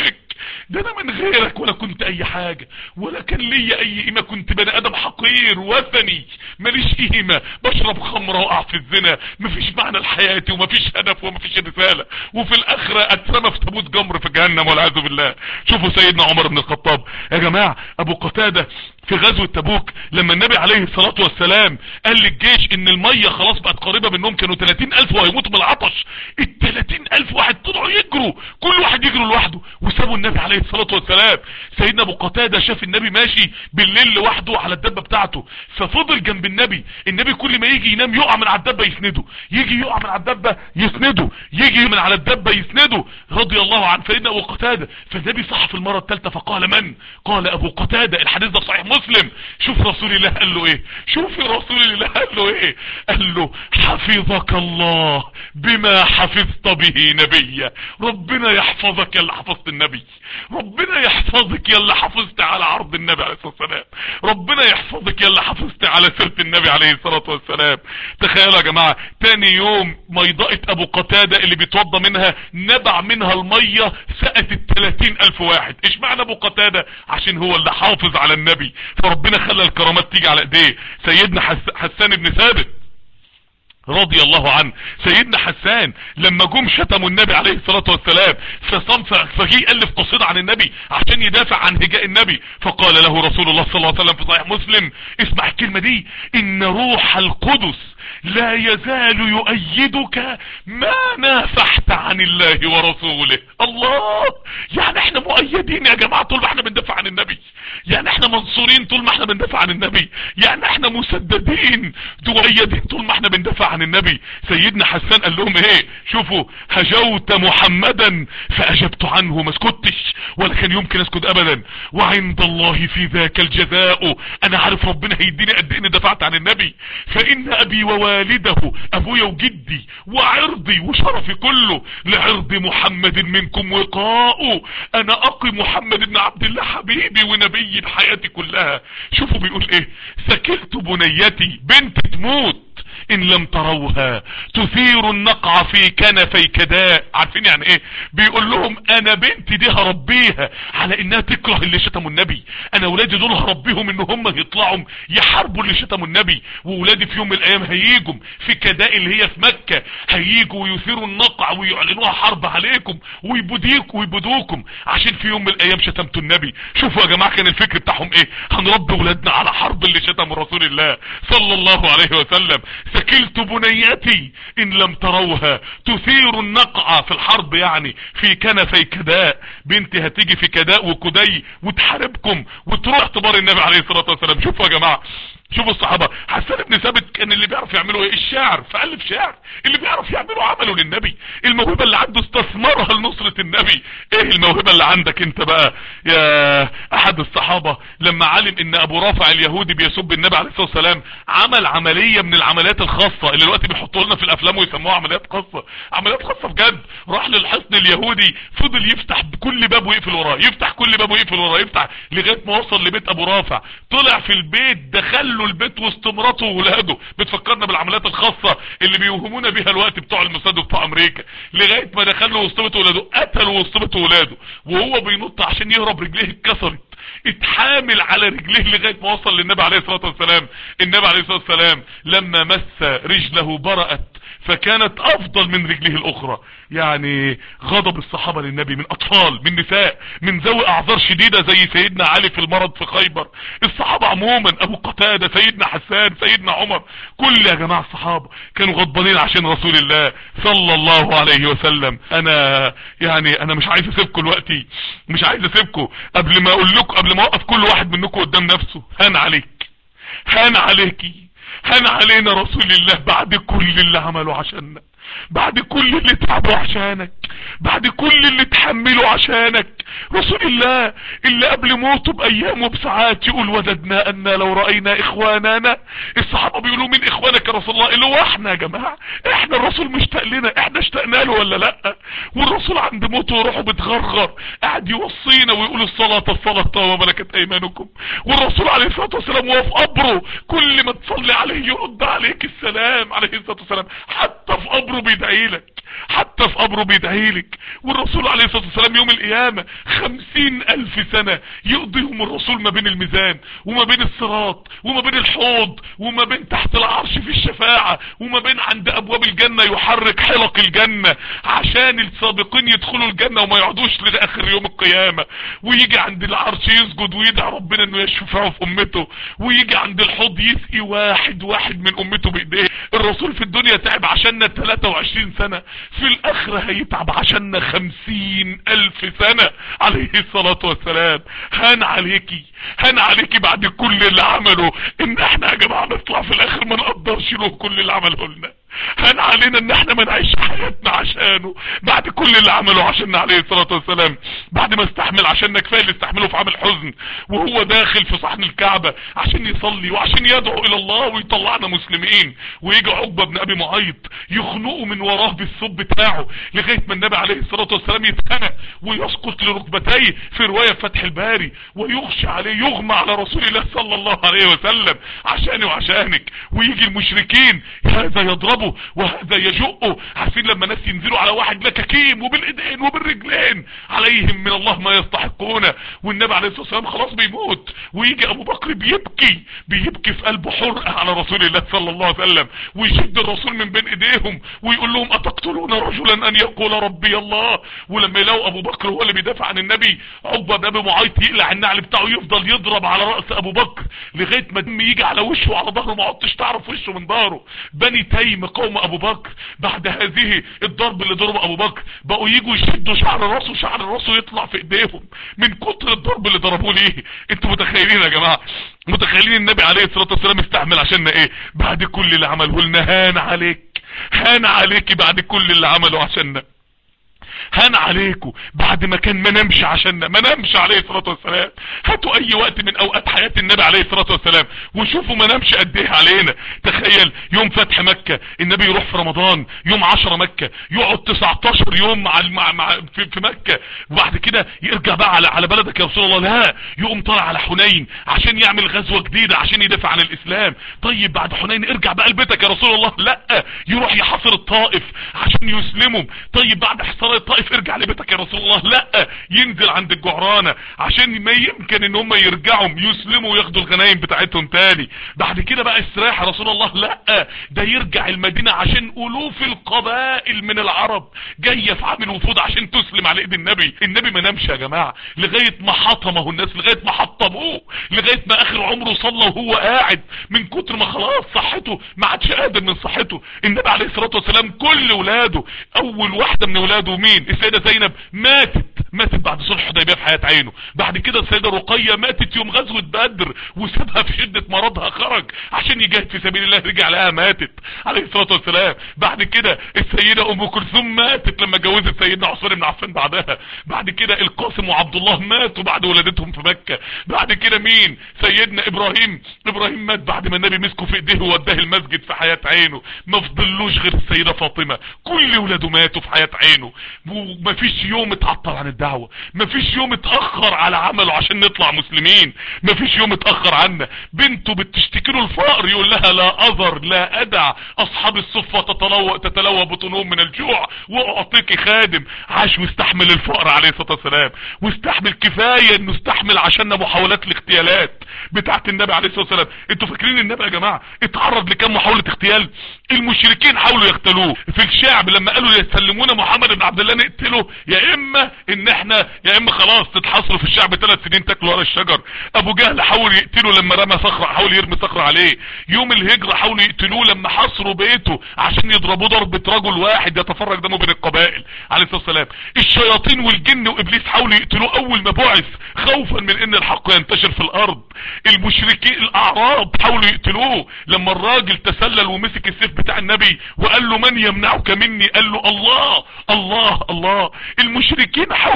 ده انا من غيرك ولا كنت اي حاجة ولا كان ليا اي قيمة كنت بني ادم حقير وثني ماليش قيمة بشرب خمرة واقع في الزنا مفيش معنى لحياتي ومفيش هدف ومفيش رسالة وفي الاخرة اترمى في تابوت جمر في جهنم والعياذ بالله شوفوا سيدنا عمر بن الخطاب يا جماعة ابو قتادة في غزوة تبوك لما النبي عليه الصلاة والسلام قال للجيش ان المية خلاص بقت قريبة منهم كانوا 30 الف وهيموتوا من العطش ال 30 الف واحد طلعوا يجروا كل واحد يجروا لوحده وسابوا النبي عليه الصلاة والسلام سيدنا ابو قتادة شاف النبي ماشي بالليل لوحده على الدبة بتاعته ففضل جنب النبي النبي كل ما يجي ينام يقع من على الدبة يسنده يجي يقع من على الدبة يسنده يجي من على الدبة يسنده رضي الله عن سيدنا ابو قتادة فالنبي صح في المرة الثالثة فقال من قال ابو قتادة الحديث ده صحيح مسلم شوف رسول الله قال له ايه شوف رسول الله قال له ايه قال له حفظك الله بما حفظت به نبيا ربنا يحفظك يا اللي حفظت النبي ربنا يحفظك يا اللي حفظت على عرض النبي عليه الصلاة والسلام ربنا يحفظك يا اللي حفظت على سيرة النبي عليه الصلاة والسلام تخيلوا يا جماعة تاني يوم ميضاءة ابو قتادة اللي بيتوضى منها نبع منها المية سقت التلاتين الف واحد ايش معنى ابو قتادة عشان هو اللي حافظ على النبي فربنا خلى الكرامات تيجي على ايديه سيدنا حسان بن ثابت رضي الله عنه سيدنا حسان لما جم شتموا النبي عليه الصلاة والسلام فصام فجي ألف قصيدة عن النبي عشان يدافع عن هجاء النبي فقال له رسول الله صلى الله عليه وسلم في صحيح مسلم اسمع الكلمة دي ان روح القدس لا يزال يؤيدك ما نافحت عن الله ورسوله الله يعني احنا مؤيدين يا جماعة طول ما احنا بندافع عن النبي يعني احنا منصورين طول ما احنا بندافع عن النبي يعني احنا مسددين مؤيدين طول ما احنا بندافع عن النبي سيدنا حسان قال لهم ايه شوفوا هجوت محمدا فاجبت عنه ما اسكتش ولا كان يمكن اسكت ابدا وعند الله في ذاك الجزاء انا عارف ربنا هيديني قد ايه دفعت عن النبي فان ابي ووالده ابويا وجدي وعرضي وشرفي كله لعرض محمد منكم وقاء انا اقي محمد بن عبد الله حبيبي ونبي بحياتي كلها شوفوا بيقول ايه سكلت بنيتي بنت تموت ان لم تروها تثير النقع في كنفي كداء عارفين يعني ايه بيقول لهم انا بنتي دي هربيها على انها تكره اللي شتموا النبي انا ولادي دول هربيهم ان هم يطلعوا يحاربوا اللي شتموا النبي وولادي في يوم من الايام هيجوا في كداء اللي هي في مكة هيجوا ويثيروا النقع ويعلنوها حرب عليكم ويبديكم ويبدوكم عشان في يوم من الايام شتمتوا النبي شوفوا يا جماعة كان الفكر بتاعهم ايه هنربي ولادنا على حرب اللي شتموا رسول الله صلى الله عليه وسلم سكلت بنيتي ان لم تروها تثير النقع في الحرب يعني في كنفي كداء بنتي هتيجي في كداء وكدي وتحاربكم وتروح اختبار النبي عليه الصلاة والسلام شوفوا يا جماعة شوفوا الصحابة حسان بن ثابت كان اللي بيعرف يعمله ايه الشعر فألف شعر اللي بيعرف يعمله عمله للنبي الموهبة اللي عنده استثمرها لنصرة النبي ايه الموهبة اللي عندك انت بقى يا احد الصحابة لما علم ان ابو رافع اليهودي بيسب النبي عليه الصلاة والسلام عمل عملية من العمليات الخاصة اللي دلوقتي بيحطوا لنا في الافلام ويسموها عمليات خاصة عمليات خاصة بجد راح للحصن اليهودي فضل يفتح كل باب ويقفل وراه يفتح كل باب ويقفل وراه يفتح لغاية ما وصل لبيت ابو رافع طلع في البيت دخله البيت وسط مراته وولاده بتفكرنا بالعمليات الخاصة اللي بيوهمونا بيها الوقت بتوع الموساد وبتوع امريكا لغاية ما دخله وسط بيت ولاده قتلوا وسط بيت ولاده وهو بينط عشان يهرب رجليه اتكسرت اتحامل على رجليه لغاية ما وصل للنبي عليه الصلاة والسلام النبي عليه الصلاة والسلام لما مس رجله برأت فكانت افضل من رجله الاخرى يعني غضب الصحابة للنبي من اطفال من نساء من ذوي اعذار شديدة زي سيدنا علي في المرض في خيبر الصحابة عموما ابو قتادة سيدنا حسان سيدنا عمر كل يا جماعة الصحابة كانوا غضبانين عشان رسول الله صلى الله عليه وسلم انا يعني انا مش عايز اسيبكم دلوقتي مش عايز اسيبكم قبل ما اقول لكم قبل ما اوقف كل واحد منكم قدام نفسه هان عليك هان عليكي هان علينا رسول الله بعد كل اللي عمله عشاننا بعد كل اللي تعبوا عشانك بعد كل اللي تحملوا عشانك رسول الله اللي قبل موته بايام وبساعات يقول وددنا ان لو رأينا اخواننا الصحابة بيقولوا من اخوانك يا رسول الله اللي هو احنا يا جماعة احنا الرسول مشتاق لنا احنا اشتقنا له ولا لا والرسول عند موته وروحه بتغرغر قاعد يوصينا ويقول الصلاة الصلاة وما ملكت ايمانكم والرسول عليه الصلاة والسلام وهو في قبره كل ما تصلي عليه يرد عليك السلام عليه الصلاة والسلام حتى في قبره قبره بيدعي لك حتى في قبره بيدعي لك والرسول عليه الصلاة والسلام يوم القيامة خمسين الف سنة يقضيهم الرسول ما بين الميزان وما بين الصراط وما بين الحوض وما بين تحت العرش في الشفاعة وما بين عند ابواب الجنة يحرك حلق الجنة عشان السابقين يدخلوا الجنة وما يقعدوش لاخر يوم القيامة ويجي عند العرش يسجد ويدعي ربنا انه يشفعه في امته ويجي عند الحوض يسقي واحد واحد من امته بايديه الرسول في الدنيا تعب عشاننا 23 سنة في الاخرة هيتعب عشاننا 50 الف سنة عليه الصلاة والسلام هان عليكي هان عليكي بعد كل اللي عمله ان احنا يا جماعة نطلع في الاخر ما نقدرش له كل اللي عمله لنا هان علينا ان احنا ما نعيش حياتنا عشانه بعد كل اللي عمله عشان عليه الصلاة والسلام بعد ما استحمل عشان كفايه اللي استحمله في عامل حزن وهو داخل في صحن الكعبة عشان يصلي وعشان يدعو الى الله ويطلعنا مسلمين ويجي عقبة بن ابي معيط يخنقه من وراه بالصب بتاعه لغاية ما النبي عليه الصلاة والسلام يتخنق ويسقط لركبتيه في رواية فتح الباري ويغشى عليه يغمى على رسول الله صلى الله عليه وسلم عشاني وعشانك ويجي المشركين هذا يضربه وهذا يجؤه عارفين لما ناس ينزلوا على واحد لكاكيم وبالايدين وبالرجلين عليهم من الله ما يستحقون والنبي عليه الصلاة والسلام خلاص بيموت ويجي ابو بكر بيبكي بيبكي في قلبه حرقة على رسول الله صلى الله عليه وسلم ويشد الرسول من بين ايديهم ويقول لهم اتقتلون رجلا ان يقول ربي الله ولما يلاقوا ابو بكر هو اللي بيدافع عن النبي عقبه بن ابي معيط يقلع النعل بتاعه يفضل يضرب على راس ابو بكر لغايه ما دم يجي على وشه وعلى ظهره ما عدتش تعرف وشه من ظهره بني تيم قوم ابو بكر بعد هذه الضرب اللي ضربه ابو بكر بقوا يجوا يشدوا شعر راسه شعر راسه يطلع في ايديهم من كتر الضرب اللي ضربوه ليه انتوا متخيلين يا جماعه متخيلين النبي عليه الصلاه والسلام استحمل عشاننا ايه بعد كل اللي عمله لنا هان عليك هان عليك بعد كل اللي عمله عشاننا هان عليكم بعد ما كان ما نمشي عشاننا ما نمشي عليه الصلاة والسلام هاتوا اي وقت من اوقات حياة النبي عليه الصلاة والسلام وشوفوا ما نمشي قد ايه علينا تخيل يوم فتح مكة النبي يروح في رمضان يوم 10 مكة يقعد 19 يوم مع مع مع في, في مكة وبعد كده يرجع بقى على على بلدك يا رسول الله لا يقوم طالع على حنين عشان يعمل غزوة جديدة عشان يدافع عن الاسلام طيب بعد حنين ارجع بقى لبيتك يا رسول الله لا يروح يحاصر الطائف عشان يسلمهم طيب بعد حصار الطائف ارجع لبيتك يا رسول الله لا ينزل عند الجعرانة عشان ما يمكن ان هم يرجعوا يسلموا وياخدوا الغنايم بتاعتهم تاني بعد كده بقى استراح يا رسول الله لا ده يرجع المدينة عشان الوف القبائل من العرب جاية في عامل وفود عشان تسلم على ايد النبي النبي ما نامش يا جماعة لغاية ما حطمه الناس لغاية ما حطموه لغاية ما اخر عمره صلى وهو قاعد من كتر ما خلاص صحته ما عادش قادر من صحته النبي عليه الصلاة والسلام كل ولاده اول واحدة من ولاده مين السيدة زينب ماتت ماتت بعد صلح الحديبيه في حياة عينه بعد كده السيدة رقية ماتت يوم غزوة بدر وسابها في شدة مرضها خرج عشان يجاهد في سبيل الله رجع لها ماتت عليه الصلاة والسلام بعد كده السيدة ام كلثوم ماتت لما جوزت سيدنا عثمان بن عفان بعدها بعد كده القاسم وعبد الله ماتوا بعد ولادتهم في مكة بعد كده مين سيدنا ابراهيم ابراهيم مات بعد ما النبي مسكه في ايديه ووداه المسجد في حياة عينه ما فضلوش غير السيدة فاطمة كل ولاده ماتوا في حياة عينه ومفيش يوم اتعطل عن الدعوة مفيش يوم اتأخر على عمله عشان نطلع مسلمين مفيش يوم اتأخر عنا بنته بتشتكي له الفقر يقول لها لا اذر لا ادع اصحاب الصفة تتلوى, تتلوى بطنهم من الجوع واعطيك خادم عاش واستحمل الفقر عليه الصلاة والسلام واستحمل كفاية انه استحمل عشاننا محاولات الاغتيالات بتاعت النبي عليه الصلاة والسلام انتوا فاكرين النبي يا جماعة اتعرض لكام محاولة اغتيال المشركين حاولوا يقتلوه في الشعب لما قالوا يسلمونا محمد بن عبد الله نقتله يا اما ان احنا يا اما خلاص تتحصروا في الشعب ثلاث سنين تاكلوا ورا الشجر ابو جهل حاول يقتله لما رمى صخرة حاول يرمي صخرة عليه يوم الهجرة حاولوا يقتلوه لما حصروا بيته عشان يضربوه ضربة رجل واحد يتفرج دمه بين القبائل عليه الصلاة والسلام الشياطين والجن وابليس حاولوا يقتلوه اول ما بعث خوفا من ان الحق ينتشر في الارض المشركين الاعراب حاولوا يقتلوه لما الراجل تسلل ومسك السيف بتاع النبي وقال له من يمنعك مني قال له الله الله الله المشركين حاولوا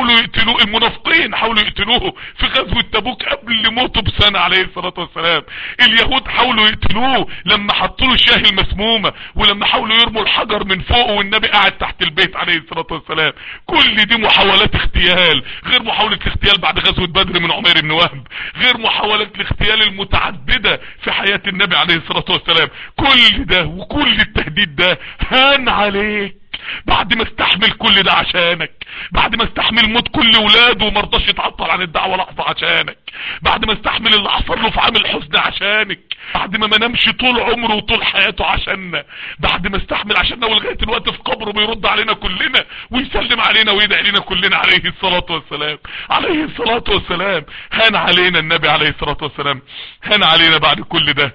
حاولوا يقتلوه المنافقين حاولوا يقتلوه في غزوة تبوك قبل موته بسنة عليه الصلاة والسلام اليهود حاولوا يقتلوه لما حطوا له الشاه المسمومة ولما حاولوا يرموا الحجر من فوقه والنبي قاعد تحت البيت عليه الصلاة والسلام كل دي محاولات اغتيال غير محاولة الاغتيال بعد غزوة بدر من عمير بن وهب غير محاولات الاغتيال المتعددة في حياة النبي عليه الصلاة والسلام كل ده وكل التهديد ده هان عليك بعد ما استحمل كل ده عشانك بعد ما استحمل موت كل ولاده وما رضاش يتعطل عن الدعوه لحظه عشانك بعد ما استحمل اللي حصل له في عام الحزن عشانك بعد ما ما نامش طول عمره وطول حياته عشاننا بعد ما استحمل عشاننا ولغايه الوقت في قبره بيرد علينا كلنا ويسلم علينا ويدعي لنا كلنا عليه الصلاه والسلام عليه الصلاه والسلام هان علينا النبي عليه الصلاه والسلام هان علينا بعد كل ده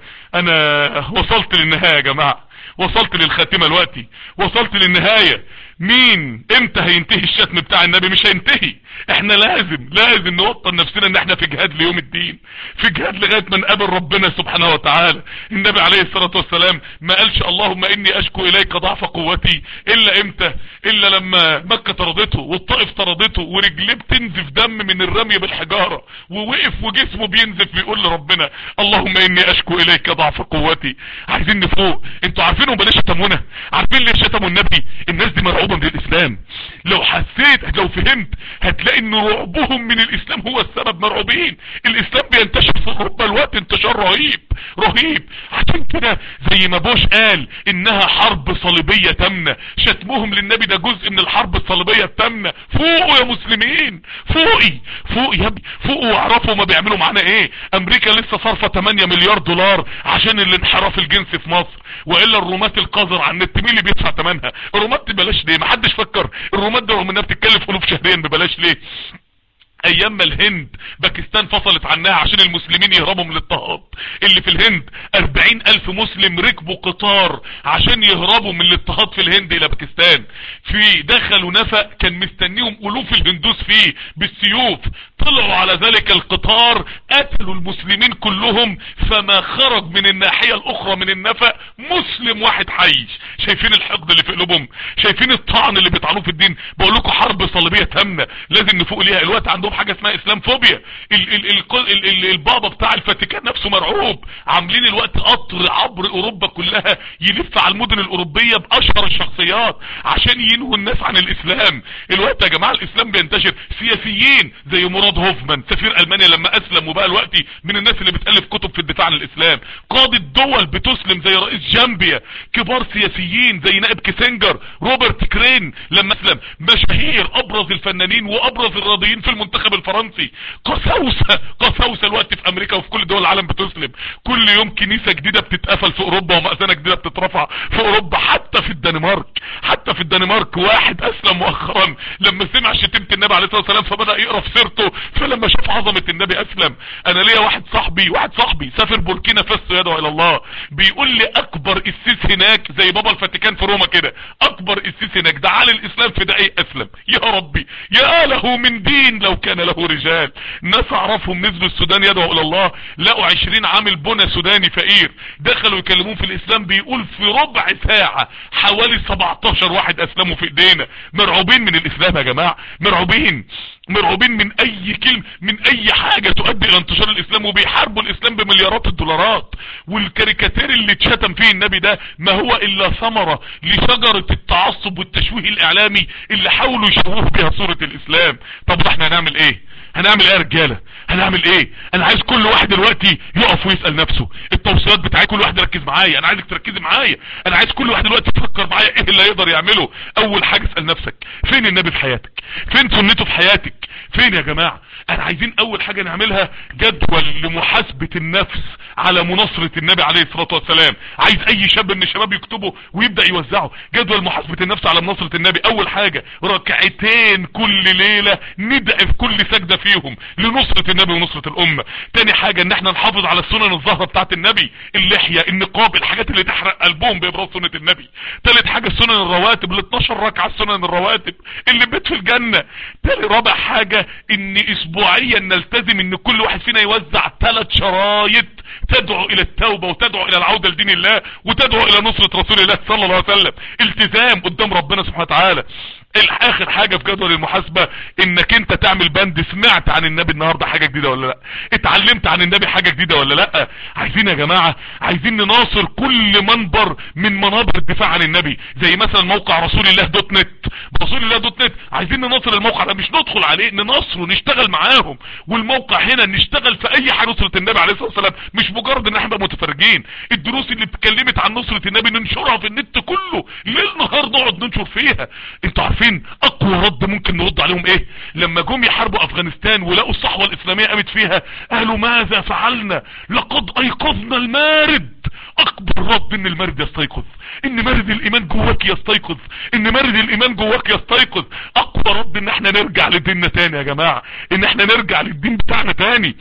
انا وصلت للنهايه يا جماعه وصلت للخاتمة الوقتي وصلت للنهاية مين امتى هينتهي الشتم بتاع النبي مش هينتهي احنا لازم لازم نوطن نفسنا ان احنا في جهاد ليوم الدين في جهاد لغاية ما نقابل ربنا سبحانه وتعالى النبي عليه الصلاة والسلام ما قالش اللهم اني اشكو اليك ضعف قوتي الا امتى الا لما مكة طردته والطائف طردته ورجليه بتنزف دم من الرمي بالحجارة ووقف وجسمه بينزف بيقول لربنا اللهم اني اشكو اليك ضعف قوتي عايزين نفوق انتوا عارفينهم بلاش شتمونا عارفين ليه شتموا النبي الناس دي مرعوبة من الاسلام لو حسيت لو فهمت هتلاقي ان رعبهم من الاسلام هو السبب مرعوبين الاسلام بينتشر في اوروبا الوقت انتشار رهيب رهيب عشان كده زي ما بوش قال انها حرب صليبية تامنة شتمهم للنبي ده جزء من الحرب الصليبية التامنة فوقوا يا مسلمين فوقي فوق يا ابني فوقوا واعرفوا ما بيعملوا معانا ايه امريكا لسه صارفة 8 مليار دولار عشان الانحراف الجنسي في مصر والا الرومات القذر على النت مين اللي بيدفع ثمنها الرومات ببلاش ليه ما حدش فكر الرومات ده رغم انها بتتكلف الوف شهريا ببلاش ليه ايام ما الهند باكستان فصلت عنها عشان المسلمين يهربوا من الاضطهاد اللي في الهند اربعين الف مسلم ركبوا قطار عشان يهربوا من الاضطهاد في الهند الى باكستان في دخلوا نفق كان مستنيهم الوف الهندوس فيه بالسيوف طلعوا على ذلك القطار قتلوا المسلمين كلهم فما خرج من الناحية الاخرى من النفق مسلم واحد حي شايفين الحقد اللي في قلوبهم شايفين الطعن اللي بيطعنوه في الدين بقول لكم حرب صليبية تامنة لازم نفوق ليها الوقت عندهم حاجة اسمها اسلام فوبيا ال ال ال ال ال البابا بتاع الفاتيكان نفسه مرعوب عاملين الوقت قطر عبر اوروبا كلها يلف على المدن الاوروبية باشهر الشخصيات عشان ينهوا الناس عن الاسلام الوقت يا جماعة الاسلام بينتشر سياسيين زي مراد هوفمان سفير المانيا لما اسلم وبقى الوقت من الناس اللي بتألف كتب في الدفاع عن الاسلام قادة دول بتسلم زي رئيس جامبيا كبار سياسيين زي نائب كيسنجر روبرت كرين لما اسلم مشاهير ابرز الفنانين وابرز الرياضيين في المنتخب الفرنسي قساوسة قساوسة الوقت في امريكا وفي كل دول العالم بتسلم كل يوم كنيسة جديدة بتتقفل في اوروبا ومأذنة جديدة بتترفع في اوروبا حتى في الدنمارك حتى في الدنمارك واحد اسلم مؤخرا لما سمع شتيمة النبي عليه الصلاة والسلام فبدأ يقرا في سيرته فلما شاف عظمة النبي اسلم انا ليا واحد صاحبي واحد صاحبي سافر بوركينا فاسو يدعو الى الله بيقول لي اكبر قسيس هناك زي بابا الفاتيكان في روما كده اكبر قسيس هناك دعا الاسلام في دقيق اسلم يا ربي يا له من دين لو كان له رجال ناس اعرفهم نزلوا السودان يدعو الى الله لقوا عشرين عامل بنا سوداني فقير دخلوا يكلمون في الاسلام بيقول في ربع ساعة حوالي 17 واحد اسلموا في ايدينا مرعوبين من الاسلام يا جماعة مرعوبين مرعوبين من اي كلمة من اي حاجة تؤدي الى انتشار الاسلام وبيحاربوا الاسلام بمليارات الدولارات والكاريكاتير اللي اتشتم فيه النبي ده ما هو الا ثمرة لشجرة التعصب والتشويه الاعلامي اللي حاولوا يشوهوا بها صورة الاسلام طب احنا هنعمل ايه هنعمل ايه يا رجالة هنعمل ايه انا عايز كل واحد دلوقتي يقف ويسأل نفسه التوصيات بتاعي كل واحد يركز معايا انا عايزك تركزي معايا انا عايز كل واحد دلوقتي يفكر معايا ايه اللي يقدر يعمله اول حاجة اسأل نفسك فين النبي في حياتك فين سنته في حياتك فين يا جماعة انا عايزين اول حاجة نعملها جدول لمحاسبة النفس على مناصرة النبي عليه الصلاة والسلام عايز اي شاب من الشباب يكتبه ويبدأ يوزعه جدول محاسبة النفس على مناصرة النبي اول حاجة ركعتين كل ليلة ندعي في كل سجدة فيهم لنصرة النبي ونصرة الامة تاني حاجة ان احنا نحافظ على السنن الظاهرة بتاعت النبي اللحية النقاب الحاجات اللي تحرق قلبهم بابراز سنة النبي تالت حاجة السنن الرواتب ال 12 ركعة السنن الرواتب اللي بيت في الجنة تالت رابع حاجة ان اسبوعيا نلتزم ان كل واحد فينا يوزع ثلاث شرايط تدعو الى التوبة وتدعو الى العودة لدين الله وتدعو الى نصرة رسول الله صلى الله عليه وسلم التزام قدام ربنا سبحانه وتعالى الاخر حاجة في جدول المحاسبة انك انت تعمل بند سمعت عن النبي النهاردة حاجة جديدة ولا لا اتعلمت عن النبي حاجة جديدة ولا لا عايزين يا جماعة عايزين نناصر كل منبر من منابر الدفاع عن النبي زي مثلا موقع رسول الله دوت نت رسول الله دوت نت عايزين نناصر الموقع ده مش ندخل عليه نناصره نشتغل معاهم والموقع هنا نشتغل في اي حاجة نصرة النبي عليه الصلاة والسلام مش مجرد ان احنا متفرجين الدروس اللي اتكلمت عن نصرة النبي ننشرها في النت كله ليل نهار نقعد ننشر فيها انتوا عارفين اقوى رد ممكن نرد عليهم ايه لما جم يحاربوا افغانستان ولقوا الصحوة الاسلامية قامت فيها قالوا ماذا فعلنا لقد ايقظنا المارد اكبر رد ان المارد يستيقظ ان مارد الايمان جواك يستيقظ ان مارد الايمان جواك يستيقظ اقوى رد ان احنا نرجع لديننا تاني يا جماعة ان احنا نرجع للدين بتاعنا تاني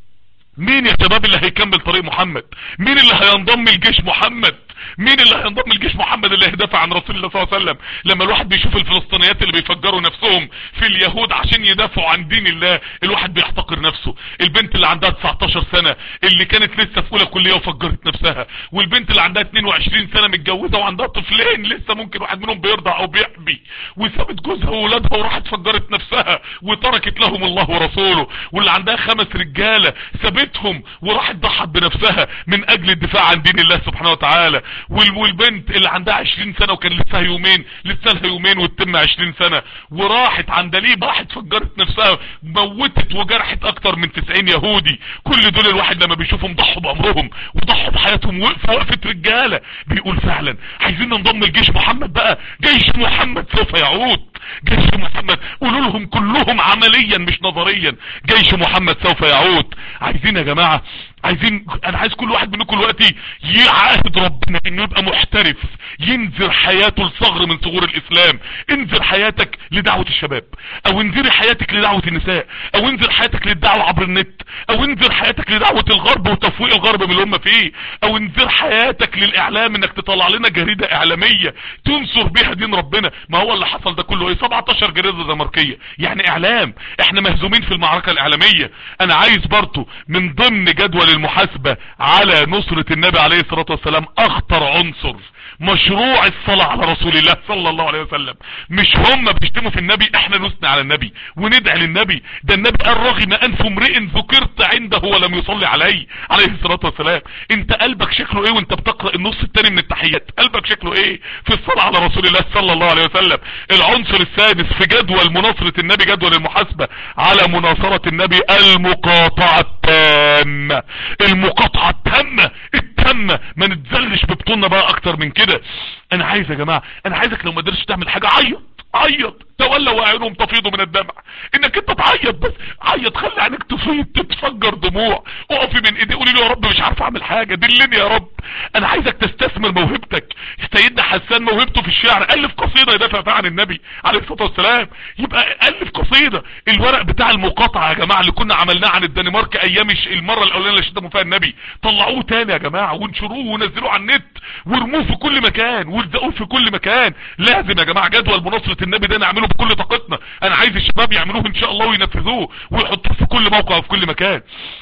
مين يا شباب اللي هيكمل طريق محمد مين اللي هينضم لجيش محمد مين اللي هينضم لجيش محمد اللي هيدافع عن رسول الله صلى الله عليه وسلم لما الواحد بيشوف الفلسطينيات اللي بيفجروا نفسهم في اليهود عشان يدافعوا عن دين الله الواحد بيحتقر نفسه البنت اللي عندها 19 سنة اللي كانت لسه في اولى كلية وفجرت نفسها والبنت اللي عندها 22 سنة متجوزة وعندها طفلين لسه ممكن واحد منهم بيرضع او بيحبي وسابت جوزها وولادها وراحت فجرت نفسها وتركت لهم الله ورسوله واللي عندها خمس رجالة سابتهم وراحت ضحت بنفسها من اجل الدفاع عن دين الله سبحانه وتعالى والبنت اللي عندها 20 سنة وكان لسه يومين لسه لها يومين وتتم 20 سنة وراحت عندليب راحت فجرت نفسها موتت وجرحت اكتر من 90 يهودي كل دول الواحد لما بيشوفهم ضحوا بعمرهم وضحوا بحياتهم وقفوا وقفة رجالة بيقول فعلا عايزين ننضم لجيش محمد بقى جيش محمد سوف يعود جيش محمد قولوا لهم كلهم عمليا مش نظريا جيش محمد سوف يعود عايزين يا جماعة عايزين انا عايز كل واحد منكم دلوقتي يعاهد ربنا انه يبقى محترف ينذر حياته لصغر من صغور الاسلام انذر حياتك لدعوة الشباب او انذر حياتك لدعوة النساء او انذر حياتك للدعوة عبر النت او انذر حياتك لدعوة الغرب وتفويق الغرب من اللي هم فيه او انذر حياتك للاعلام انك تطلع لنا جريدة اعلامية تنصر بيها دين ربنا ما هو اللي حصل ده كله ايه 17 جريدة دنماركية يعني اعلام احنا مهزومين في المعركة الاعلامية انا عايز برضو من ضمن جدول المحاسبة على نصرة النبي عليه الصلاة والسلام اخطر عنصر مشروع الصلاة على رسول الله صلى الله عليه وسلم مش هم بيشتموا في النبي احنا نثني على النبي وندعي للنبي ده النبي قال رغم انف امرئ ذكرت عنده ولم يصلي عليه عليه الصلاة والسلام انت قلبك شكله ايه وانت بتقرأ النص التاني من التحيات قلبك شكله ايه في الصلاة على رسول الله صلى الله عليه وسلم العنصر السادس في جدول مناصرة النبي جدول المحاسبة على مناصرة النبي المقاطعة التامة المقاطعة التامة التامة ما نتزلش ببطولنا بقى اكتر من كده انا عايز يا جماعة انا عايزك لو ما قدرتش تعمل حاجة عيط عيط تولى واعينهم تفيض من الدمع انك انت تعيط بس عيط خلي عينك تفيض تتفجر دموع اقفي من ايدي قولي له يا رب مش عارف اعمل حاجة دلني يا رب انا عايزك تستثمر موهبتك سيدنا حسان موهبته في الشعر الف قصيدة يدافع فيها عن النبي عليه الصلاة والسلام يبقى الف قصيدة الورق بتاع المقاطعة يا جماعة اللي كنا عملناه عن الدنمارك ايام المرة الاولانية اللي شتموا فيها النبي طلعوه تاني يا جماعة وانشروه ونزلوه على النت وارموه في كل مكان والزقوه في كل مكان لازم يا جماعة جدول مناصرة النبي ده نعمله بكل طاقتنا انا عايز الشباب يعملوه ان شاء الله وينفذوه ويحطوه في كل موقع وفي كل مكان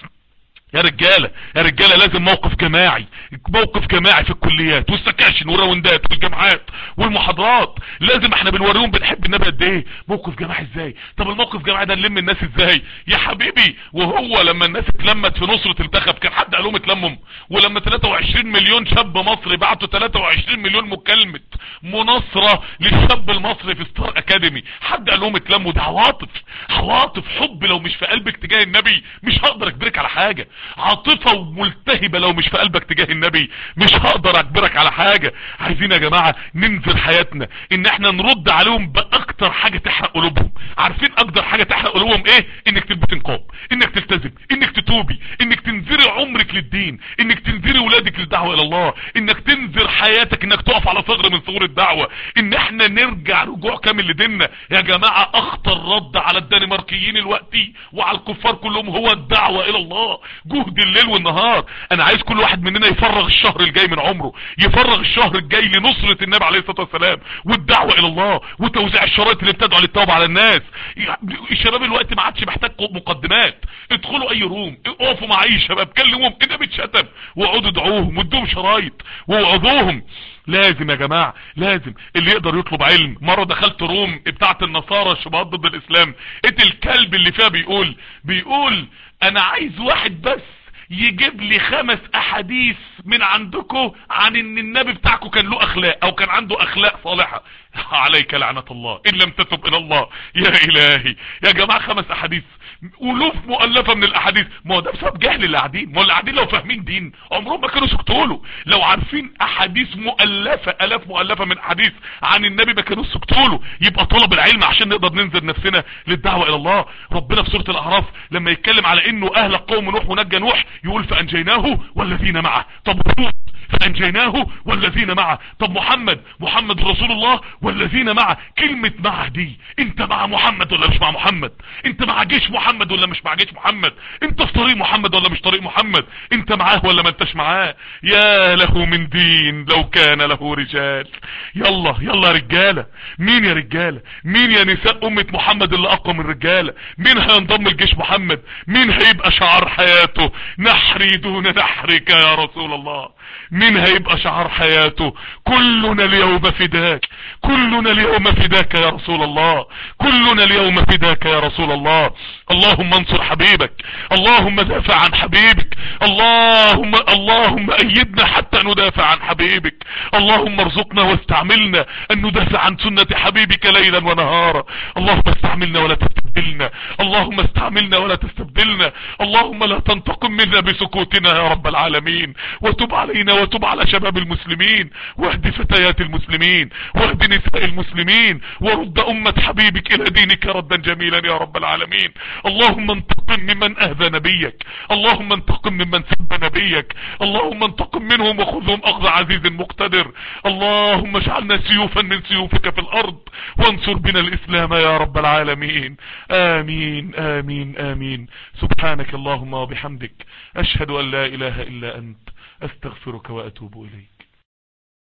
يا رجالة يا رجالة لازم موقف جماعي موقف جماعي في الكليات والسكاشن والراوندات والجامعات والمحاضرات لازم احنا بنوريهم بنحب النبي قد ايه موقف جماعي ازاي طب الموقف الجماعي ده نلم الناس ازاي يا حبيبي وهو لما الناس اتلمت في نصرة التخب كان حد قال لهم اتلمم ولما 23 مليون شاب مصري بعتوا 23 مليون مكالمة مناصرة للشاب المصري في ستار اكاديمي حد قال لهم اتلموا ده عواطف عواطف حب لو مش في قلبك تجاه النبي مش هقدر اجبرك على حاجة عاطفة وملتهبة لو مش في قلبك تجاه النبي مش هقدر اجبرك على حاجة عايزين يا جماعة ننزل حياتنا ان احنا نرد عليهم باكتر حاجة تحرق قلوبهم عارفين اكتر حاجة تحرق قلوبهم ايه انك تلبس نقاب انك تلتزم انك تتوبي انك تنذري عمرك للدين انك تنذري ولادك للدعوة الى الله انك تنذر حياتك انك تقف على ثغر من ثغور الدعوة ان احنا نرجع رجوع كامل لديننا يا جماعة اخطر رد على الدنماركيين الوقتي وعلى الكفار كلهم هو الدعوة الى الله جهد الليل والنهار انا عايز كل واحد مننا يفرغ الشهر الجاي من عمره يفرغ الشهر الجاي لنصرة النبي عليه الصلاة والسلام والدعوة الى الله وتوزيع الشرايط اللي بتدعو للتوبة على الناس الشباب الوقت ما عادش محتاج مقدمات ادخلوا اي روم اقفوا مع اي شباب كلموهم النبي اتشتم واقعدوا ادعوهم وادوهم شرايط ووعظوهم لازم يا جماعة لازم اللي يقدر يطلب علم مرة دخلت روم بتاعت النصارى الشبهات ضد الاسلام ات الكلب اللي فيها بيقول بيقول انا عايز واحد بس يجيب لي خمس احاديث من عندكم عن ان النبي بتاعكم كان له اخلاق او كان عنده اخلاق صالحة عليك لعنة الله ان لم تتب الى الله يا الهي يا جماعة خمس احاديث الوف مؤلفة من الاحاديث ما هو ده بسبب جهل اللي قاعدين ما هو اللي قاعدين لو فاهمين دين عمرهم ما كانوا سكتوا له لو عارفين احاديث مؤلفة الاف مؤلفة من احاديث عن النبي ما كانوا سكتوا له يبقى طلب العلم عشان نقدر ننزل نفسنا للدعوة الى الله ربنا في سورة الاعراف لما يتكلم على انه اهل قوم نوح ونجى نوح يقول فانجيناه والذين معه طب هود فانجيناه والذين معه طب محمد محمد رسول الله والذين معه كلمة معه دي انت مع محمد ولا مش مع محمد انت مع جيش محمد ولا مش مع جيش محمد انت في طريق محمد ولا مش طريق محمد انت معاه ولا ما انتش معاه يا له من دين لو كان له رجال يلا يلا يا رجالة مين يا رجالة مين يا نساء امة محمد اللي اقوى من رجالة مين هينضم لجيش محمد مين هيبقى شعار حياته نحري دون نحرك يا رسول الله مين هيبقى شعار حياته كلنا اليوم فداك كلنا اليوم فداك يا رسول الله كلنا اليوم فداك يا رسول الله اللهم انصر حبيبك اللهم دافع عن حبيبك اللهم اللهم ايدنا حتى ندافع عن حبيبك اللهم ارزقنا واستعملنا ان ندافع عن سنة حبيبك ليلا ونهارا اللهم استعملنا ولا تستبدلنا اللهم استعملنا ولا تستبدلنا اللهم لا تنتقم منا بسكوتنا يا رب العالمين وتب علينا وتب على شباب المسلمين واهد فتيات المسلمين واهد نساء المسلمين ورد امة حبيبك الى دينك ردا جميلا يا رب العالمين اللهم انتقم ممن اهذى نبيك اللهم انتقم ممن سب نبيك اللهم انتقم منهم وخذهم اخذ عزيز مقتدر اللهم اجعلنا سيوفا من سيوفك في الارض وانصر بنا الاسلام يا رب العالمين امين امين امين سبحانك اللهم وبحمدك اشهد ان لا اله الا انت استغفرك واتوب اليك